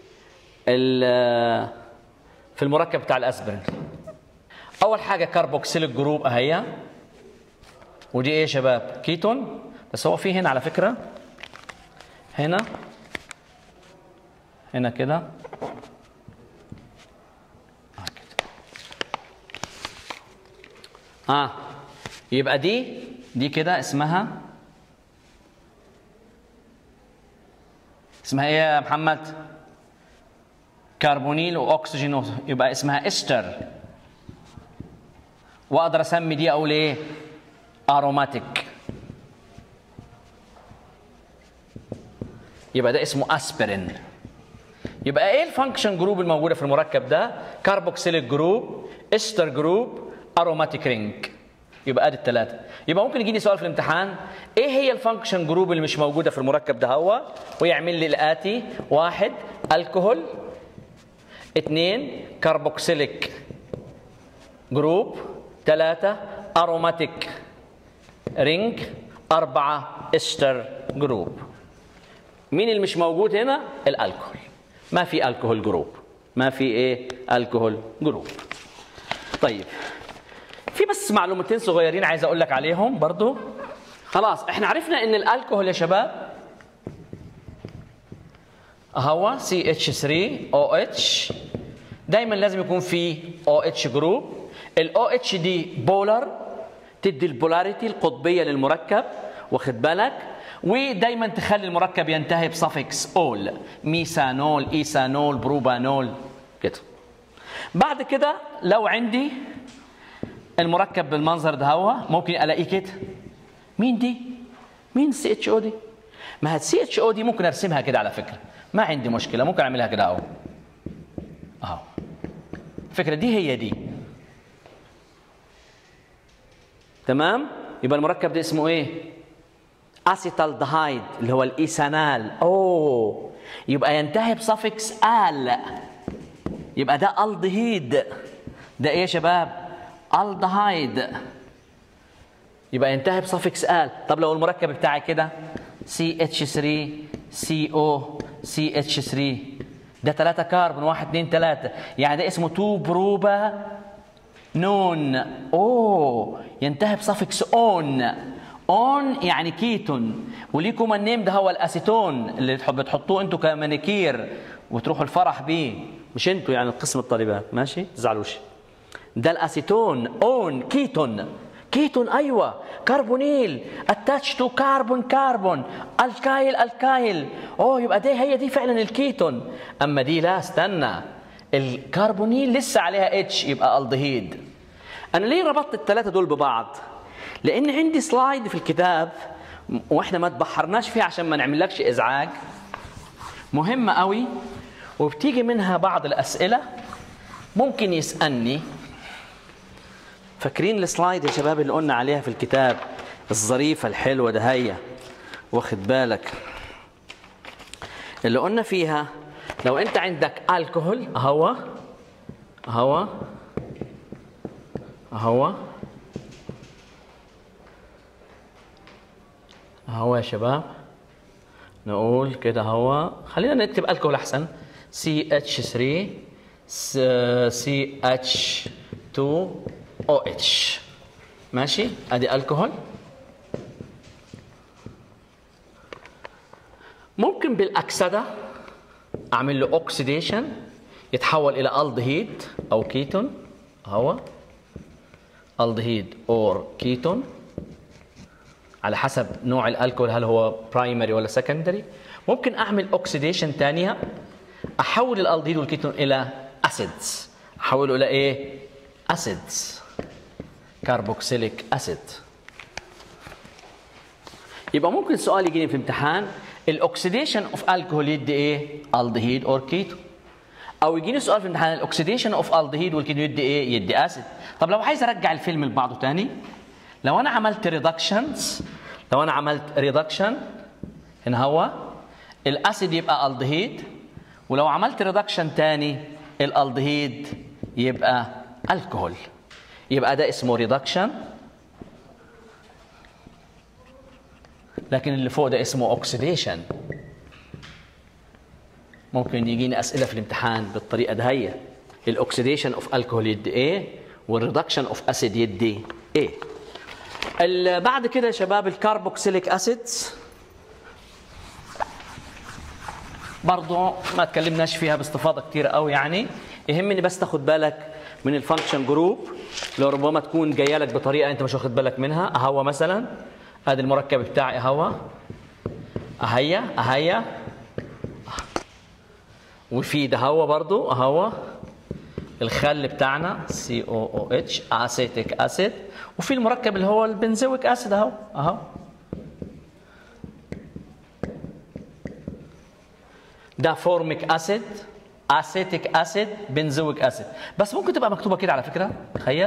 في المركب بتاع الاسبرين اول حاجه كربوكسيليك جروب اهي ودي ايه يا شباب كيتون بس هو في هنا على فكره هنا هنا كده اه كده اه يبقى دي دي كده اسمها اسمها ايه يا محمد كربونيل واكسجين يبقى اسمها استر واقدر اسمي دي اقول ايه اروماتيك يبقى ده اسمه اسبرين يبقى ايه الفانكشن جروب الموجوده في المركب ده كاربوكسيليك جروب استر جروب اروماتيك رينج يبقى ادي الثلاثه يبقى ممكن يجيني سؤال في الامتحان ايه هي الفانكشن جروب اللي مش موجوده في المركب ده هو ويعمل لي الاتي واحد الكحول اثنين كربوكسيليك جروب ثلاثة أروماتيك رينج أربعة استر جروب مين اللي مش موجود هنا الألكهول ما في الكحول جروب ما في ايه الكحول جروب طيب في بس معلومتين صغيرين عايز اقول لك عليهم برضو خلاص احنا عرفنا ان الالكحول يا شباب هو CH3OH دايما لازم يكون في OH جروب ال OH دي بولر تدي البولاريتي القطبية للمركب واخد بالك ودايما تخلي المركب ينتهي بسفكس اول ميثانول ايثانول بروبانول كده بعد كده لو عندي المركب بالمنظر ده هو ممكن الاقيه كده مين دي مين السي اتش او دي ما هي السي اتش او دي ممكن ارسمها كده على فكره ما عندي مشكله ممكن اعملها كده اهو اهو الفكره دي هي دي تمام يبقى المركب ده اسمه ايه اسيتالدهايد اللي هو الايثانال اوه يبقى ينتهي بسفكس ال يبقى ده الدهيد ده ايه يا شباب الدهايد يبقى ينتهي بصفكس ال طب لو المركب بتاعي كده CH3 CO CH3 ده ثلاثة كاربون واحد اثنين ثلاثة يعني ده اسمه 2 بروبا نون اوه ينتهي بصفكس اون اون يعني كيتون وليكم النيم ده هو الاسيتون اللي بتحطوه انتم كمانيكير وتروحوا الفرح بيه مش انتوا يعني قسم الطالبات ماشي تزعلوش ده الاسيتون اون كيتون كيتون ايوه كربونيل اتاتش تو كربون كربون الكايل الكايل اوه يبقى دي هي دي فعلا الكيتون اما دي لا استنى الكربونيل لسه عليها اتش يبقى الدهيد انا ليه ربطت الثلاثه دول ببعض لان عندي سلايد في الكتاب واحنا ما تبحرناش فيه عشان ما نعملكش ازعاج مهمه قوي وبتيجي منها بعض الاسئله ممكن يسالني فاكرين السلايد يا شباب اللي قلنا عليها في الكتاب الظريفه الحلوه ده هي واخد بالك اللي قلنا فيها لو انت عندك الكحول اهو اهو اهو اهو يا شباب نقول كده اهو خلينا نكتب الكحول احسن CH3 CH2OH ماشي ادي الكحول ممكن بالاكسده اعمل له اوكسيديشن يتحول الى الدهيد او كيتون اهو الدهيد اور كيتون على حسب نوع الالكول هل هو برايمري ولا سكندري ممكن اعمل اوكسيديشن ثانيه احول الالدهيد والكيتون الى اسيدز احوله الى ايه اسيدز كاربوكسيليك اسيد يبقى ممكن سؤال يجيني في امتحان الاكسيديشن اوف الكحول يدي ايه الدهيد اور كيتون او يجيني سؤال في الامتحان الاكسيديشن اوف الدهيد والكيتون يدي ايه يدي اسيد طب لو عايز ارجع الفيلم لبعضه تاني لو انا عملت ريدكشنز لو انا عملت ريدكشن هنا هو الاسيد يبقى الدهيد ولو عملت ريدكشن تاني الالدهيد يبقى الكحول يبقى ده اسمه ريدكشن لكن اللي فوق ده اسمه اوكسيديشن ممكن يجيني اسئله في الامتحان بالطريقه دهية الاكسيديشن اوف الكحول يدي ايه والريدكشن اوف اسيد يدي ايه بعد كده يا شباب الكربوكسيليك اسيدز برضه ما تكلمناش فيها باستفاضه كتير قوي يعني يهمني بس تاخد بالك من الفانكشن جروب لو ربما تكون جايه لك بطريقه انت مش واخد بالك منها اهو مثلا ادي المركب بتاعي اهو اهيا اهيا وفي ده هو برضو اهو الخل بتاعنا سي او او اتش اسيتيك اسيد وفي المركب اللي هو البنزويك اسيد اهو اهو ده فورميك اسيد اسيتيك اسيد بنزويك اسيد بس ممكن تبقى مكتوبه كده على فكره تخيل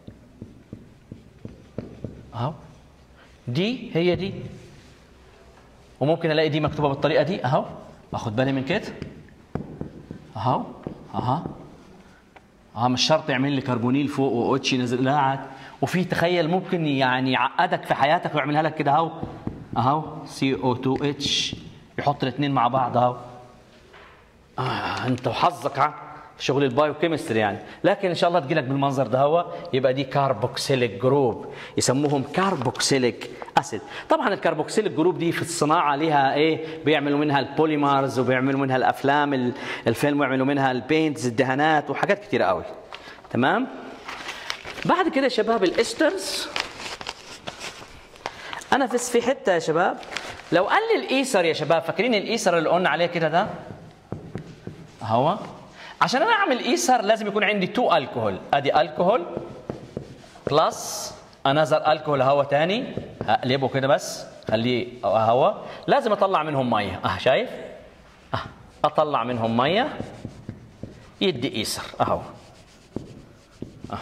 اهو دي هي دي وممكن الاقي دي مكتوبه بالطريقه دي اهو اخد بالي من كده اهو اها اه مش شرط يعمل لي كربونيل فوق واوتش ينزل لا عاد وفي تخيل ممكن يعني يعقدك في حياتك ويعملها لك كده اهو اهو سي او 2 اتش يحط الاثنين مع بعض اهو آه انت وحظك ها في شغل البايو كيمستري يعني لكن ان شاء الله تجيلك بالمنظر ده هو يبقى دي كاربوكسيليك جروب يسموهم كاربوكسيليك اسيد طبعا الكربوكسيليك جروب دي في الصناعه ليها ايه بيعملوا منها البوليمرز وبيعملوا منها الافلام الفيلم ويعملوا منها البينتز الدهانات وحاجات كتيره قوي تمام بعد كده يا شباب الاسترز انا بس في حته يا شباب لو قال لي الايثر يا شباب فاكرين الايثر اللي قلنا عليه كده ده اهو عشان انا اعمل ايثر لازم يكون عندي تو الكحول ادي الكحول بلس انذر الكحول هوا تاني اقلبه كده بس خليه هوا لازم اطلع منهم ميه اه شايف اه اطلع منهم ميه يدي ايثر اهو اه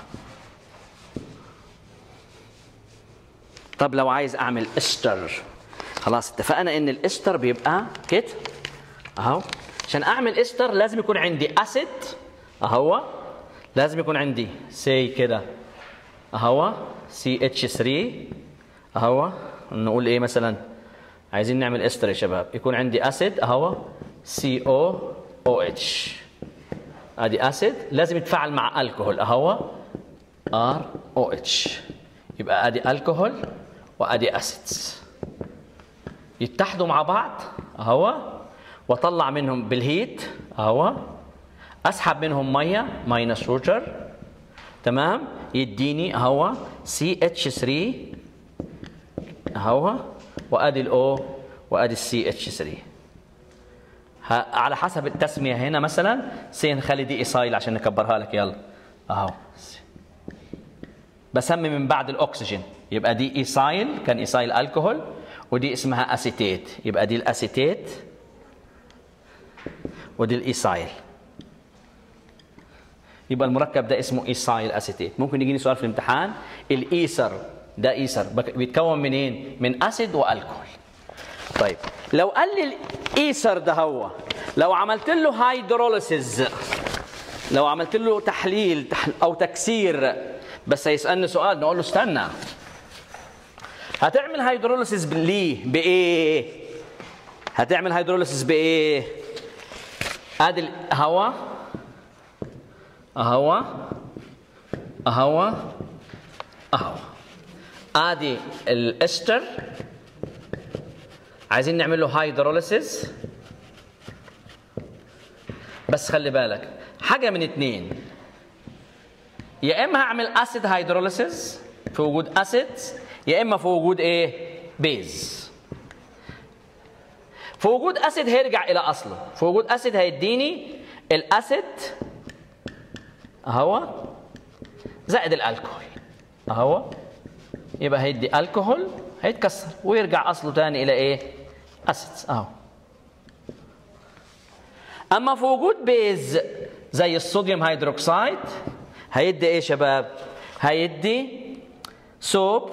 طب لو عايز اعمل استر خلاص اتفقنا ان الاستر بيبقى كده اهو عشان اعمل استر لازم يكون عندي اسيد اهو لازم يكون عندي سي كده اهو سي اتش 3 اهو نقول ايه مثلا عايزين نعمل استر يا شباب يكون عندي اسيد اهو سي او او اتش ادي اسيد لازم يتفاعل مع الكحول اهو ار او اتش يبقى ادي الكحول وادي اسيدز يتحدوا مع بعض اهو واطلع منهم بالهيت اهو اسحب منهم ميه ماينس روجر تمام يديني اهو سي اتش 3 اهو وادي الاو وادي السي اتش 3 على حسب التسميه هنا مثلا سي نخلي دي ايسايل عشان نكبرها لك يلا اهو بسمي من بعد الاكسجين يبقى دي ايسايل كان ايسايل الكحول ودي اسمها اسيتيت يبقى دي الاسيتيت ودي الايسايل يبقى المركب ده اسمه ايسايل اسيتيت ممكن يجيني سؤال في الامتحان الايثر ده ايثر بيتكون منين من اسيد والكحول طيب لو قال لي الايثر ده هو لو عملت له هيدروليسيز لو عملت له تحليل او تكسير بس هيسالني سؤال نقول له استنى هتعمل هيدروليسيس ليه بايه هتعمل هيدروليسيس بايه ادي الهواء اهو اهو اهو ادي الاستر عايزين نعمل له هيدروليسيس بس خلي بالك حاجه من اتنين يا اما هعمل اسيد هيدروليسيس في وجود اسيد يا اما في وجود ايه بيز في وجود اسيد هيرجع الى اصله في وجود اسيد هيديني الاسيد اهو زائد الالكحول اهو يبقى هيدي الكحول هيتكسر ويرجع اصله تاني الى ايه اسيدز اهو اما في وجود بيز زي الصوديوم هيدروكسيد هيدي ايه شباب هيدي سوب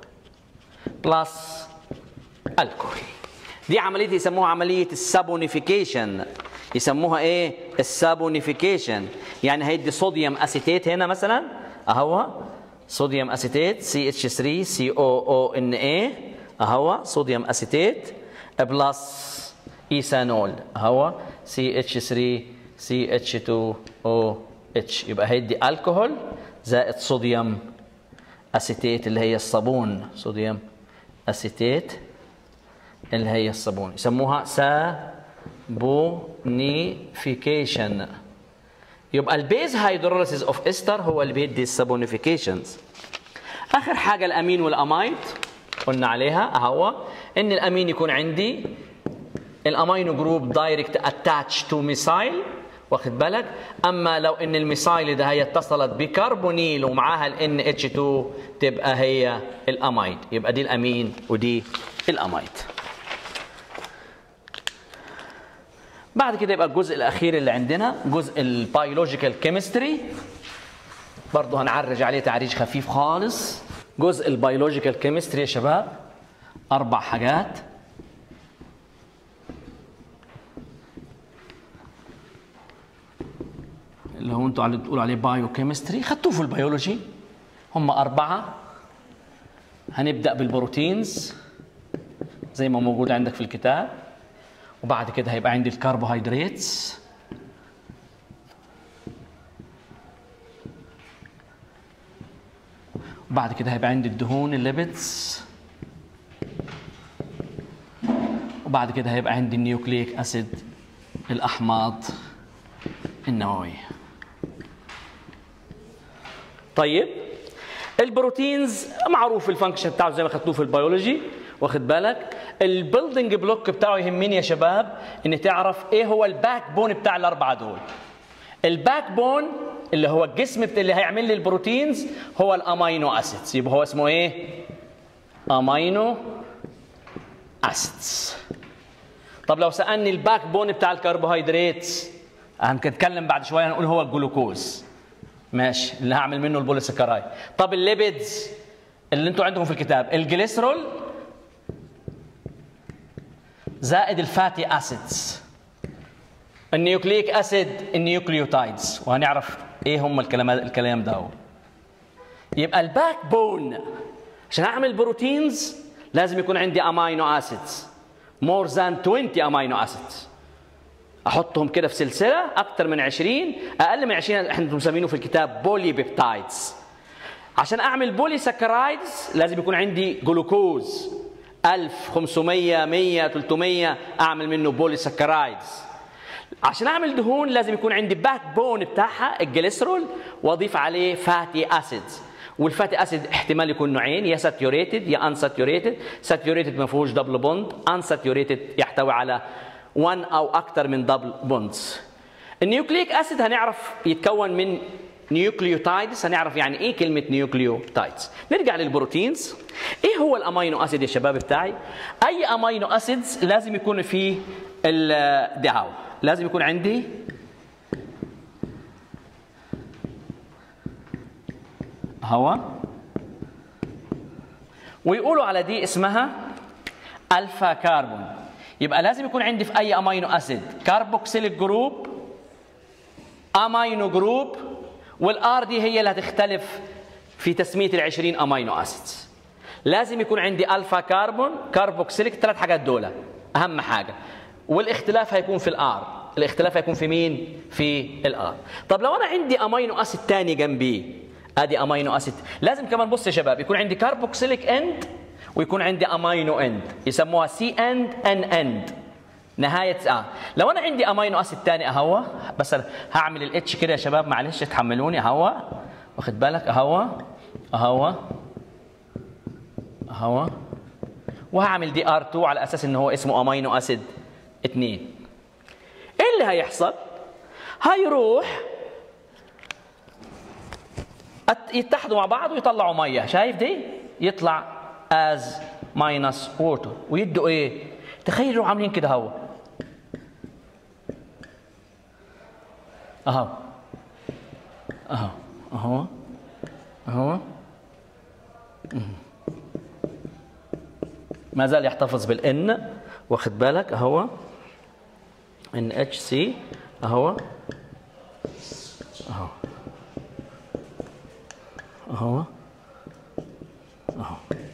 بلس الكحول دي عمليه يسموها عمليه السابونيفيكيشن يسموها ايه السابونيفيكيشن يعني هيدي صوديوم اسيتيت هنا مثلا اهو صوديوم اسيتيت سي اتش 3 سي او او ان اي اهو صوديوم اسيتيت بلس ايثانول اهو سي اتش 3 سي اتش 2 او اتش يبقى هيدي الكحول زائد صوديوم اسيتيت اللي هي الصابون صوديوم اسيتيت اللي هي الصابون يسموها سابونيفيكيشن يبقى البيز هيدروليسيس اوف استر هو اللي بيدي السابونيفيكيشنز اخر حاجه الامين والامايد قلنا عليها اهو ان الامين يكون عندي الامينو جروب دايركت اتاتش تو ميسايل واخد بالك اما لو ان الميسايل ده هي اتصلت بكربونيل ومعاها ال اتش 2 تبقى هي الامايد يبقى دي الامين ودي الامايد بعد كده يبقى الجزء الاخير اللي عندنا جزء البيولوجيكال كيمستري برضه هنعرج عليه تعريج خفيف خالص جزء البيولوجيكال كيمستري يا شباب اربع حاجات اللي هو انتوا بتقولوا عليه بايو كيمستري خدتوه في البيولوجي هم أربعة هنبدأ بالبروتينز زي ما موجود عندك في الكتاب وبعد كده هيبقى عندي الكربوهيدراتس وبعد كده هيبقى عندي الدهون الليبيدز وبعد كده هيبقى عندي النيوكليك اسيد الاحماض النوويه طيب البروتينز معروف الفانكشن بتاعه زي ما خدتوه في البيولوجي واخد بالك البيلدنج بلوك بتاعه يهمني يا شباب ان تعرف ايه هو الباك بون بتاع الاربعه دول الباك بون اللي هو الجسم اللي هيعمل لي البروتينز هو الامينو اسيدز يبقى هو اسمه ايه امينو اسيدز طب لو سالني الباك بون بتاع الكربوهيدرات هنتكلم بعد شويه هنقول هو الجلوكوز ماشي اللي هعمل منه البوليسكرايد طب الليبيدز اللي انتوا عندكم في الكتاب الجليسرول زائد الفاتي اسيدز النيوكليك اسيد النيوكليوتايدز وهنعرف ايه هم الكلام الكلام ده يبقى الباك بون عشان اعمل بروتينز لازم يكون عندي امينو اسيدز مور ذان 20 امينو اسيدز احطهم كده في سلسله اكتر من 20 اقل من 20 احنا مسمينه في الكتاب بولي بيبتايدز عشان اعمل بولي سكرايدز لازم يكون عندي جلوكوز 1500 100 300 اعمل منه بولي سكرايدز عشان اعمل دهون لازم يكون عندي باك بون بتاعها الجليسرول واضيف عليه فاتي اسيدز والفاتي اسيد احتمال يكون نوعين يا ساتيوريتد يا ان ساتيوريتد ساتيوريتد ما فيهوش دبل بوند ان ساتيوريتد يحتوي على 1 او اكثر من دبل بوندز النيوكليك اسيد هنعرف يتكون من نيوكليوتايدز هنعرف يعني ايه كلمه نيوكليوتايدز نرجع للبروتينز ايه هو الامينو اسيد يا شباب بتاعي اي امينو اسيدز لازم يكون فيه الدعاو لازم يكون عندي هواء ويقولوا على دي اسمها الفا كربون يبقى لازم يكون عندي في اي امينو اسيد كاربوكسيليك جروب امينو جروب والار دي هي اللي هتختلف في تسميه ال 20 امينو اسيدز لازم يكون عندي الفا كربون كاربوكسيليك ثلاث حاجات دول اهم حاجه والاختلاف هيكون في الار الاختلاف هيكون في مين في الار طب لو انا عندي امينو اسيد ثاني جنبيه ادي امينو اسيد لازم كمان بص يا شباب يكون عندي كاربوكسيليك اند ويكون عندي امينو اند يسموها سي اند ان اند نهاية اه لو انا عندي امينو اسيد ثاني اهو بس هعمل الاتش كده يا شباب معلش تحملوني اهو واخد بالك اهو اهو اهو وهعمل دي ار 2 على اساس ان هو اسمه امينو اسيد 2 ايه اللي هيحصل هيروح يتحدوا مع بعض ويطلعوا ميه شايف دي يطلع از ماينس ووتر ويدوا ايه تخيلوا عاملين كده هوا اهو اهو اهو اهو ما زال يحتفظ بالان واخد بالك اهو ان اتش سي اهو اهو اهو اهو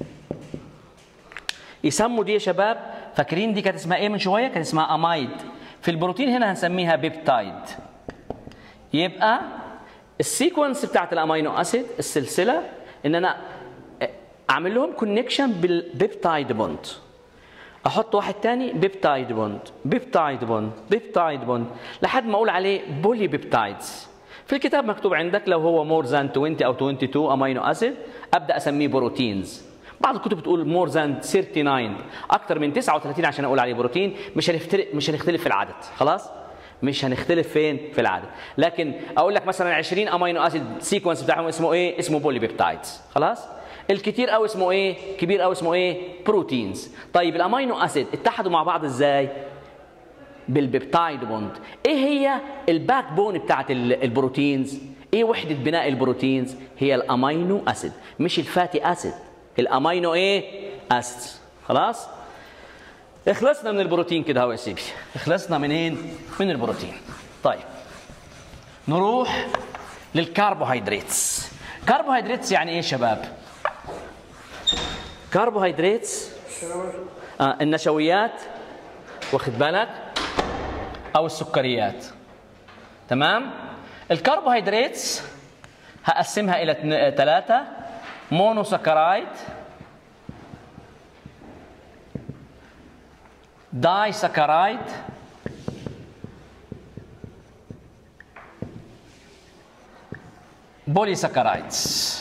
يسموا دي يا شباب فاكرين دي كانت اسمها ايه من شويه كانت اسمها امايد في البروتين هنا هنسميها بيبتايد يبقى السيكونس بتاعت الامينو اسيد السلسله ان انا اعمل لهم كونكشن بالبيبتايد بوند احط واحد تاني بيبتايد بوند بيبتايد بوند بيبتايد بوند لحد ما اقول عليه بولي بيبتايدز في الكتاب مكتوب عندك لو هو مور ذان 20 او 22 امينو اسيد ابدا اسميه بروتينز بعض الكتب بتقول مور ذان 39 اكثر من 39 عشان اقول عليه بروتين مش هنختلف مش هنختلف في العدد خلاص مش هنختلف فين في العدد لكن اقول لك مثلا 20 امينو اسيد سيكونس بتاعهم اسمه ايه اسمه بولي بيبتايدز خلاص الكتير قوي اسمه ايه كبير قوي اسمه ايه بروتينز طيب الامينو اسيد اتحدوا مع بعض ازاي بالبيبتايد بوند ايه هي الباك بون بتاعت البروتينز ايه وحده بناء البروتينز هي الامينو اسيد مش الفاتي اسيد الامينو ايه اسيد خلاص اخلصنا من البروتين كده اهو يا سيدي اخلصنا منين من البروتين طيب نروح للكربوهيدراتس كربوهيدراتس يعني ايه يا شباب كربوهيدراتس آه النشويات واخد بالك او السكريات تمام الكربوهيدراتس هقسمها الى ثلاثه مونوسكرايد داي سكرايد بولي سكرايدز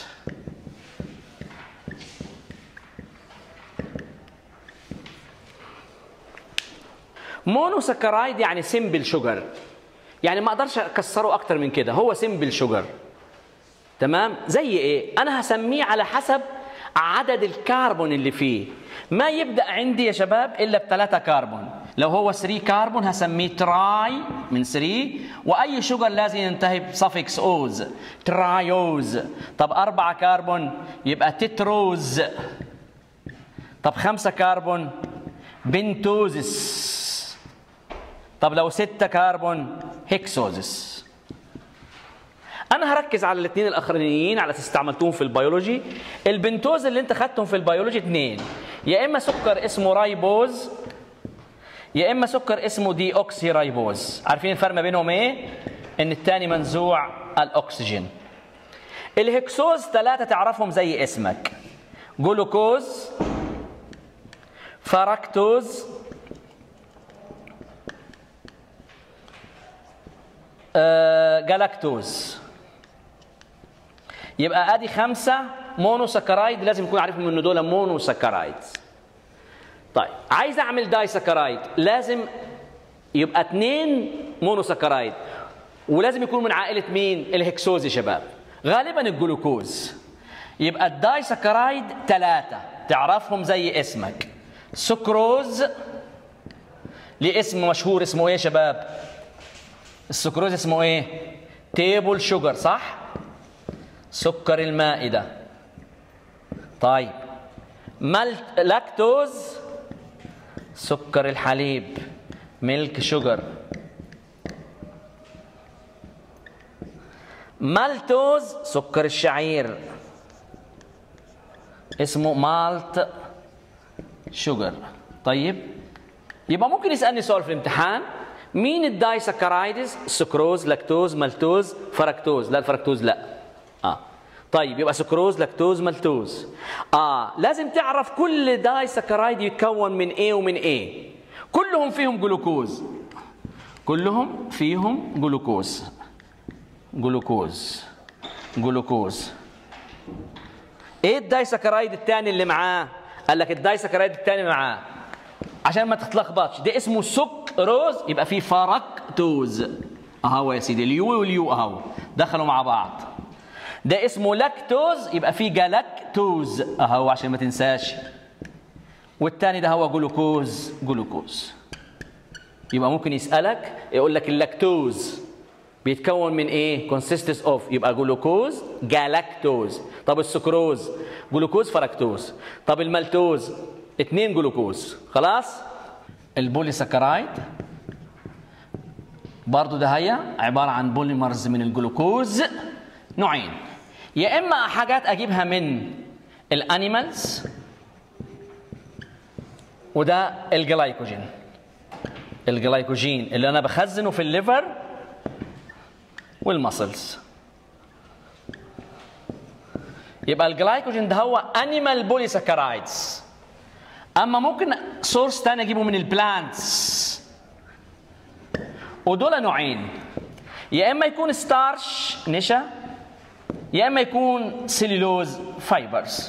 مونو سكرايد يعني سمبل شوجر يعني ما اقدرش اكسره اكتر من كده هو سمبل شوجر تمام زي ايه انا هسميه على حسب عدد الكربون اللي فيه ما يبدا عندي يا شباب الا بثلاثه كربون لو هو 3 كربون هسميه تراي من 3 واي شجر لازم ينتهي بسفكس اوز ترايوز طب أربعة كربون يبقى تتروز طب خمسة كربون بنتوزس طب لو 6 كربون هيكسوزس انا هركز على الاثنين الاخرانيين على اساس استعملتوهم في البيولوجي البنتوز اللي انت خدتهم في البيولوجي اثنين يا اما سكر اسمه رايبوز يا اما سكر اسمه دي اوكسي رايبوز عارفين الفرق ما بينهم ايه ان الثاني منزوع الاكسجين الهكسوز ثلاثة تعرفهم زي اسمك جلوكوز فركتوز آه، جلاكتوز يبقى ادي خمسه مونو سكرايد لازم يكون عارفهم ان دول مونو سكرايد طيب عايز اعمل داي سكرايد لازم يبقى اثنين مونو سكرايد ولازم يكون من عائله مين الهكسوز يا شباب غالبا الجلوكوز يبقى الداي سكرايد ثلاثه تعرفهم زي اسمك سكروز لاسم مشهور اسمه ايه يا شباب السكروز اسمه ايه تيبل شوجر صح سكر المائده طيب ملت لاكتوز سكر الحليب ميلك شوجر مالتوز سكر الشعير اسمه مالت شوجر طيب يبقى ممكن يسالني سؤال في الامتحان مين الداي سكرايدز سكروز لاكتوز مالتوز فركتوز لا الفركتوز لا اه طيب يبقى سكروز لاكتوز مالتوز اه لازم تعرف كل داي سكرايد يتكون من ايه ومن ايه كلهم فيهم جلوكوز كلهم فيهم جلوكوز جلوكوز جلوكوز ايه الدايسكرايد الثاني اللي معاه قال لك الدايسكرايد الثاني معاه عشان ما تتلخبطش ده اسمه سكروز يبقى فيه فركتوز اهو يا سيدي اليو واليو اهو دخلوا مع بعض ده اسمه لاكتوز يبقى فيه جلاكتوز اهو عشان ما تنساش والتاني ده هو جلوكوز جلوكوز يبقى ممكن يسألك يقول لك اللاكتوز بيتكون من ايه؟ consists of يبقى جلوكوز جالاكتوز طب السكروز جلوكوز فركتوز طب المالتوز اتنين جلوكوز خلاص؟ البوليساكرايد برضو ده هي عبارة عن بوليمرز من الجلوكوز نوعين يا إما حاجات أجيبها من الأنيمالز وده الجلايكوجين الجلايكوجين اللي أنا بخزنه في الليفر والمسلز يبقى الجلايكوجين ده هو انيمال بوليساكرايدز اما ممكن سورس تاني اجيبه من البلانتس ودول نوعين يا اما يكون ستارش نشا يا اما يكون سيلولوز فايبرز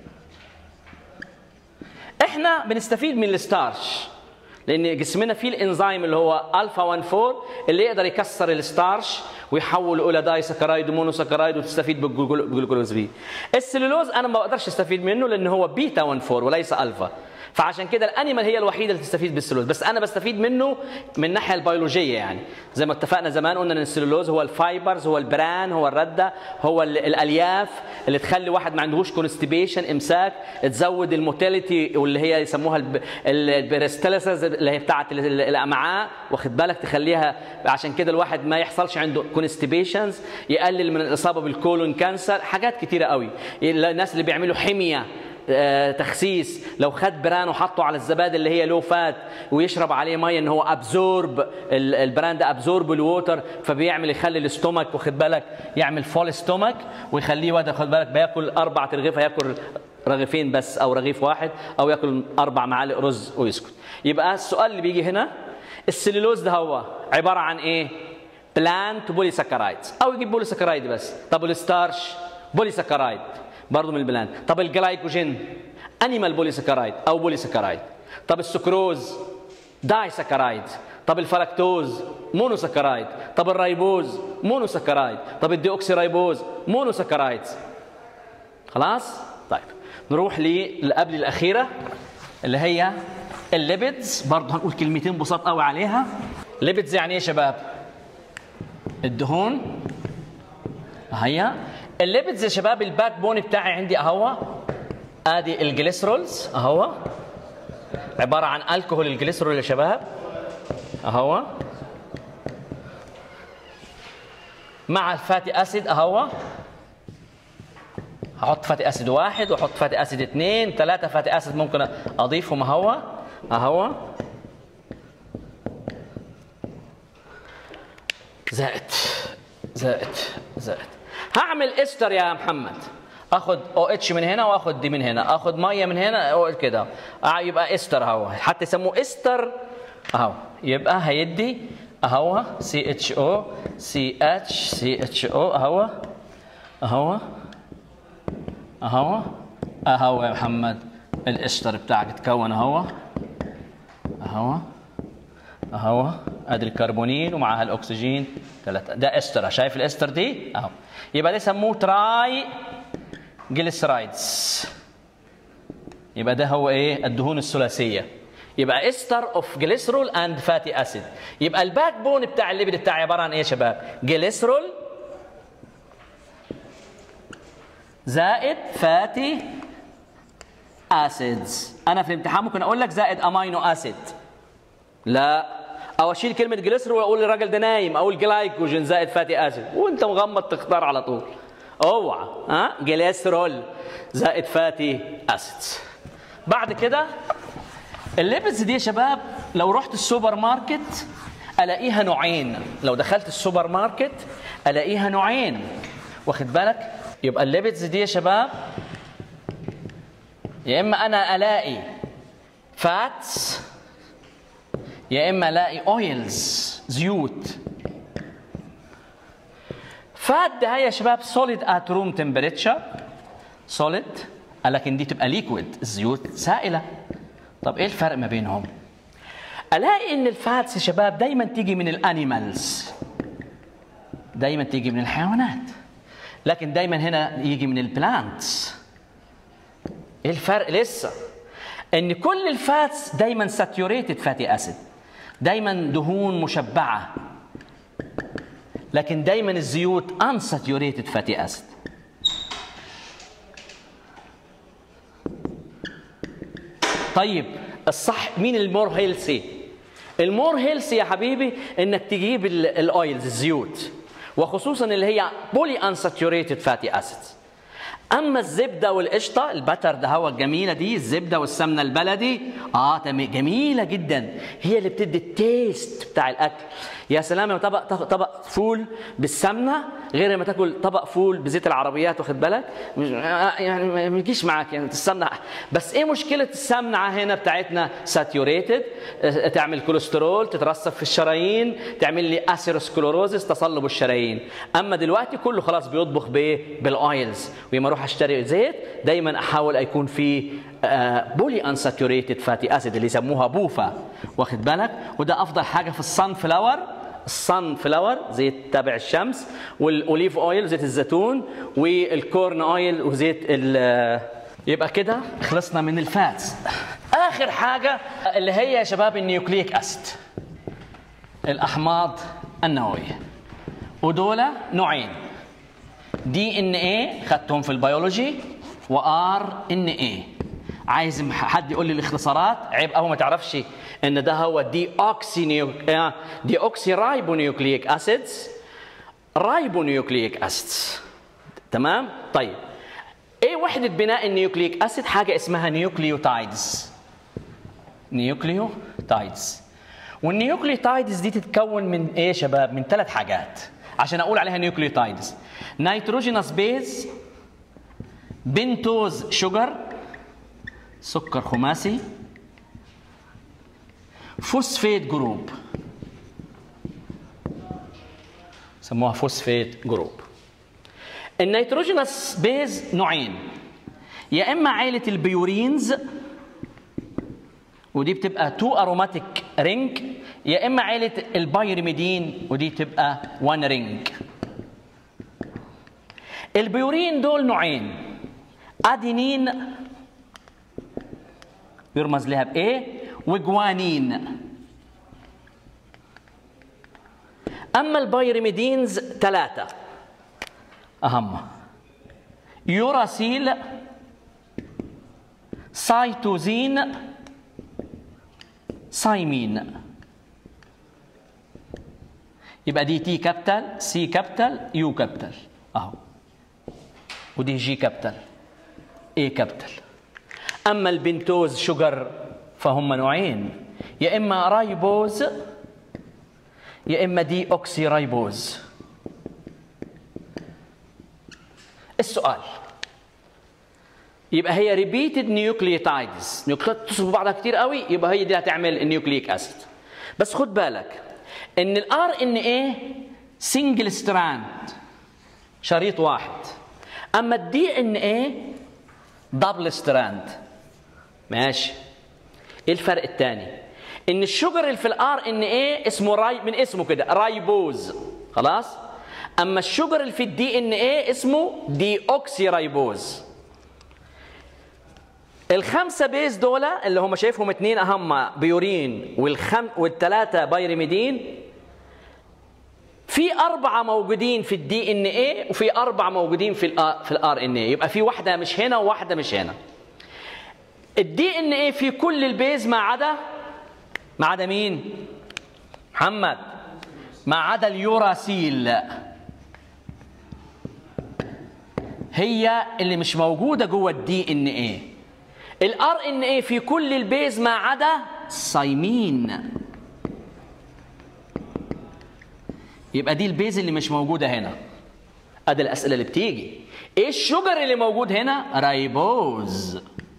احنا بنستفيد من الستارش لان جسمنا فيه الانزيم اللي هو الفا 14 اللي يقدر يكسر الستارش ويحول الى داي سكرايد ومونوسكرايد وتستفيد بالجلوكوز بي السلولوز انا ما بقدرش استفيد منه لان هو بيتا 14 وليس الفا فعشان كده الانيمال هي الوحيده اللي تستفيد بالسلولوز بس انا بستفيد منه من الناحيه البيولوجيه يعني زي ما اتفقنا زمان قلنا ان السلولوز هو الفايبرز هو البران هو الرده هو الالياف اللي تخلي واحد ما عندهوش كونستيبيشن امساك تزود الموتيليتي واللي هي يسموها البريستاليسز اللي هي بتاعه الامعاء واخد بالك تخليها عشان كده الواحد ما يحصلش عنده كونستيبيشنز يقلل من الاصابه بالكولون كانسر حاجات كتيره قوي الناس اللي بيعملوا حميه آه تخسيس لو خد بران وحطه على الزبادي اللي هي لو فات ويشرب عليه ميه ان هو ابزورب البران ده ابزورب الووتر فبيعمل يخلي الاستومك واخد بالك يعمل فول ستومك ويخليه واد خد بالك بياكل اربع ترغيف هياكل رغيفين بس او رغيف واحد او ياكل اربع معالق رز ويسكت يبقى السؤال اللي بيجي هنا السليلوز ده هو عباره عن ايه بلانت بوليساكرايدز او يجيب بوليساكرايد بس طب الستارش بوليساكرايد برضه من البلان طب الجلايكوجين انيمال بوليساكرايد او بوليساكرايد طب السكروز داي ساكرايد طب الفركتوز مونوساكرايد طب الرايبوز مونوساكرايد طب الديوكسي رايبوز مونوساكرايد خلاص طيب نروح اللي قبل الاخيره اللي هي الليبيدز برضه هنقول كلمتين بساط قوي عليها ليبيدز يعني ايه يا شباب الدهون هي الليبيدز يا شباب الباك بون بتاعي عندي اهو ادي الجليسرولز اهو عباره عن الكحول الجليسرول يا شباب اهو مع الفاتي اسيد اهو هحط فاتي اسيد واحد واحط فاتي اسيد اثنين ثلاثة فاتي اسيد ممكن اضيفهم اهو اهو زائد زائد زائد هعمل استر يا محمد اخد او اتش من هنا واخد دي من هنا اخد ميه من هنا أو كده آه، يبقى استر اهو حتى يسموه استر اهو يبقى هيدي اهو سي اتش او سي اتش سي اتش او اهو اهو اهو اهو يا محمد الاستر بتاعك تكون اهو اهو اهو ادي الكربونين ومعها الاكسجين ثلاثة ده استر شايف الاستر دي اهو يبقى ده يسموه تراي جليسرايدز يبقى ده هو ايه الدهون الثلاثيه يبقى استر اوف جليسرول اند فاتي اسيد يبقى الباك بون بتاع الليبيد بتاعي عباره عن ايه يا شباب جليسرول زائد فاتي اسيدز انا في الامتحان ممكن اقول لك زائد امينو اسيد لا او اشيل كلمه جليسرول واقول للراجل ده نايم اقول جلايكوجين زائد فاتي اسيد وانت مغمض تختار على طول اوعى ها جليسرول زائد فاتي اسيدز بعد كده الليبيدز دي يا شباب لو رحت السوبر ماركت الاقيها نوعين لو دخلت السوبر ماركت الاقيها نوعين واخد بالك يبقى الليبيدز دي يا شباب يا اما انا الاقي فاتس يا اما الاقي اويلز زيوت فات ده يا شباب سوليد ات روم تمبريتشر سوليد لكن دي تبقى ليكويد الزيوت سائله طب ايه الفرق ما بينهم الاقي ان الفاتس يا شباب دايما تيجي من الانيمالز دايما تيجي من الحيوانات لكن دايما هنا يجي من البلانتس ايه الفرق لسه ان كل الفاتس دايما ساتيوريتد فاتي اسيد دايما دهون مشبعه لكن دايما الزيوت unsaturated fatty acid طيب الصح مين المور هيلسي المور هيلسي يا حبيبي انك تجيب الاويلز الزيوت وخصوصا اللي هي بولي unsaturated fatty acids اما الزبده والقشطه البتر ده هو الجميله دي الزبده والسمنه البلدي اه تمام جميله جدا هي اللي بتدي التيست بتاع الاكل يا سلام لما طبق طبق فول بالسمنه غير لما تاكل طبق فول بزيت العربيات واخد بالك مش يعني ما بيجيش معاك يعني السمنه بس ايه مشكله السمنه هنا بتاعتنا ساتيوريتد تعمل كوليسترول تترسب في الشرايين تعمل لي اثيروسكلوروزس تصلب الشرايين اما دلوقتي كله خلاص بيطبخ بايه بالاويلز ولما اروح اشتري زيت دايما احاول يكون في بولي انساتوريتد فاتي اسيد اللي يسموها بوفا واخد بالك وده افضل حاجه في الصن فلاور الصن فلاور زيت تابع الشمس والاوليف اويل زيت الزيتون والكورن اويل وزيت ال يبقى كده خلصنا من الفاتس اخر حاجه اللي هي يا شباب النيوكليك اسيد الاحماض النوويه ودول نوعين دي ان ايه خدتهم في البيولوجي وار ان ايه عايز حد يقول لي الاختصارات عيب قوي ما تعرفش ان ده هو دي اوكسي نيو... دي اوكسي رايبونيوكليك اسيدز رايبونيوكليك اسيدز تمام طيب ايه وحده بناء النيوكليك اسيد حاجه اسمها نيوكليوتايدز نيوكليوتايدز والنيوكليوتايدز دي تتكون من ايه يا شباب من ثلاث حاجات عشان اقول عليها نيوكليوتايدز نيتروجينوس بيز بنتوز شوجر سكر خماسي فوسفيت جروب سموها فوسفيت جروب النيتروجينوس بيز نوعين يا اما عائله البيورينز ودي بتبقى تو اروماتيك رينج يا اما عائله البايرميدين ودي تبقى وان رينج البيورين دول نوعين ادينين يرمز لها بايه وجوانين اما البايرميدينز ثلاثه اهم يوراسيل سايتوزين سايمين يبقى دي تي كابيتال سي كابيتال يو كابيتال اهو ودي جي كابيتال اي كابيتال اما البنتوز شجر فهم نوعين يا اما رايبوز يا اما دي اوكسي رايبوز السؤال يبقى هي ريبيتد نيوكليوتايدز نيوكليوتايدز تصل ببعضها كتير قوي يبقى هي دي هتعمل النيوكليك اسيد بس خد بالك ان الار ان ايه سنجل ستراند شريط واحد اما الدي ان ايه دبل ستراند ماشي ايه الفرق الثاني ان الشجر اللي في الار ان ايه اسمه راي من اسمه كده رايبوز خلاص اما الشجر اللي في الدي ان ايه اسمه دي اوكسي رايبوز الخمسه بيز دول اللي هم شايفهم اثنين اهم بيورين والخم والثلاثه بايرميدين في أربعة موجودين في الدي ان ايه وفي أربعة موجودين في ال في الار ان ايه يبقى في واحدة مش هنا وواحدة مش هنا الدي ان ايه في كل البيز ما عدا ما عدا مين؟ محمد ما عدا اليوراسيل هي اللي مش موجودة جوه الدي ان ايه الار ان ايه في كل البيز ما عدا صايمين يبقى دي البيز اللي مش موجوده هنا ادي الاسئله اللي بتيجي ايه الشجر اللي موجود هنا رايبوز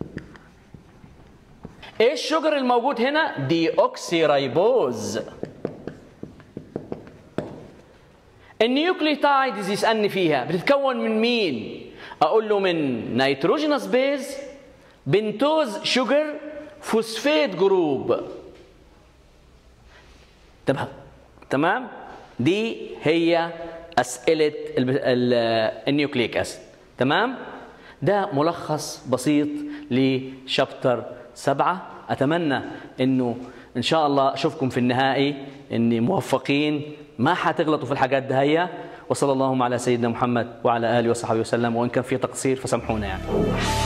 ايه الشجر الموجود هنا دي اوكسي رايبوز النيوكليوتايدز يسالني فيها بتتكون من مين اقول له من نيتروجينوس بيز بنتوز شوجر فوسفيت جروب تمام تمام دي هي اسئله النيوكليك اسيد تمام ده ملخص بسيط لشابتر سبعة أتمنى أنه إن شاء الله أشوفكم في النهائي أني موفقين ما حتغلطوا في الحاجات دهية وصلى اللهم على سيدنا محمد وعلى آله وصحبه وسلم وإن كان في تقصير فسامحونا يعني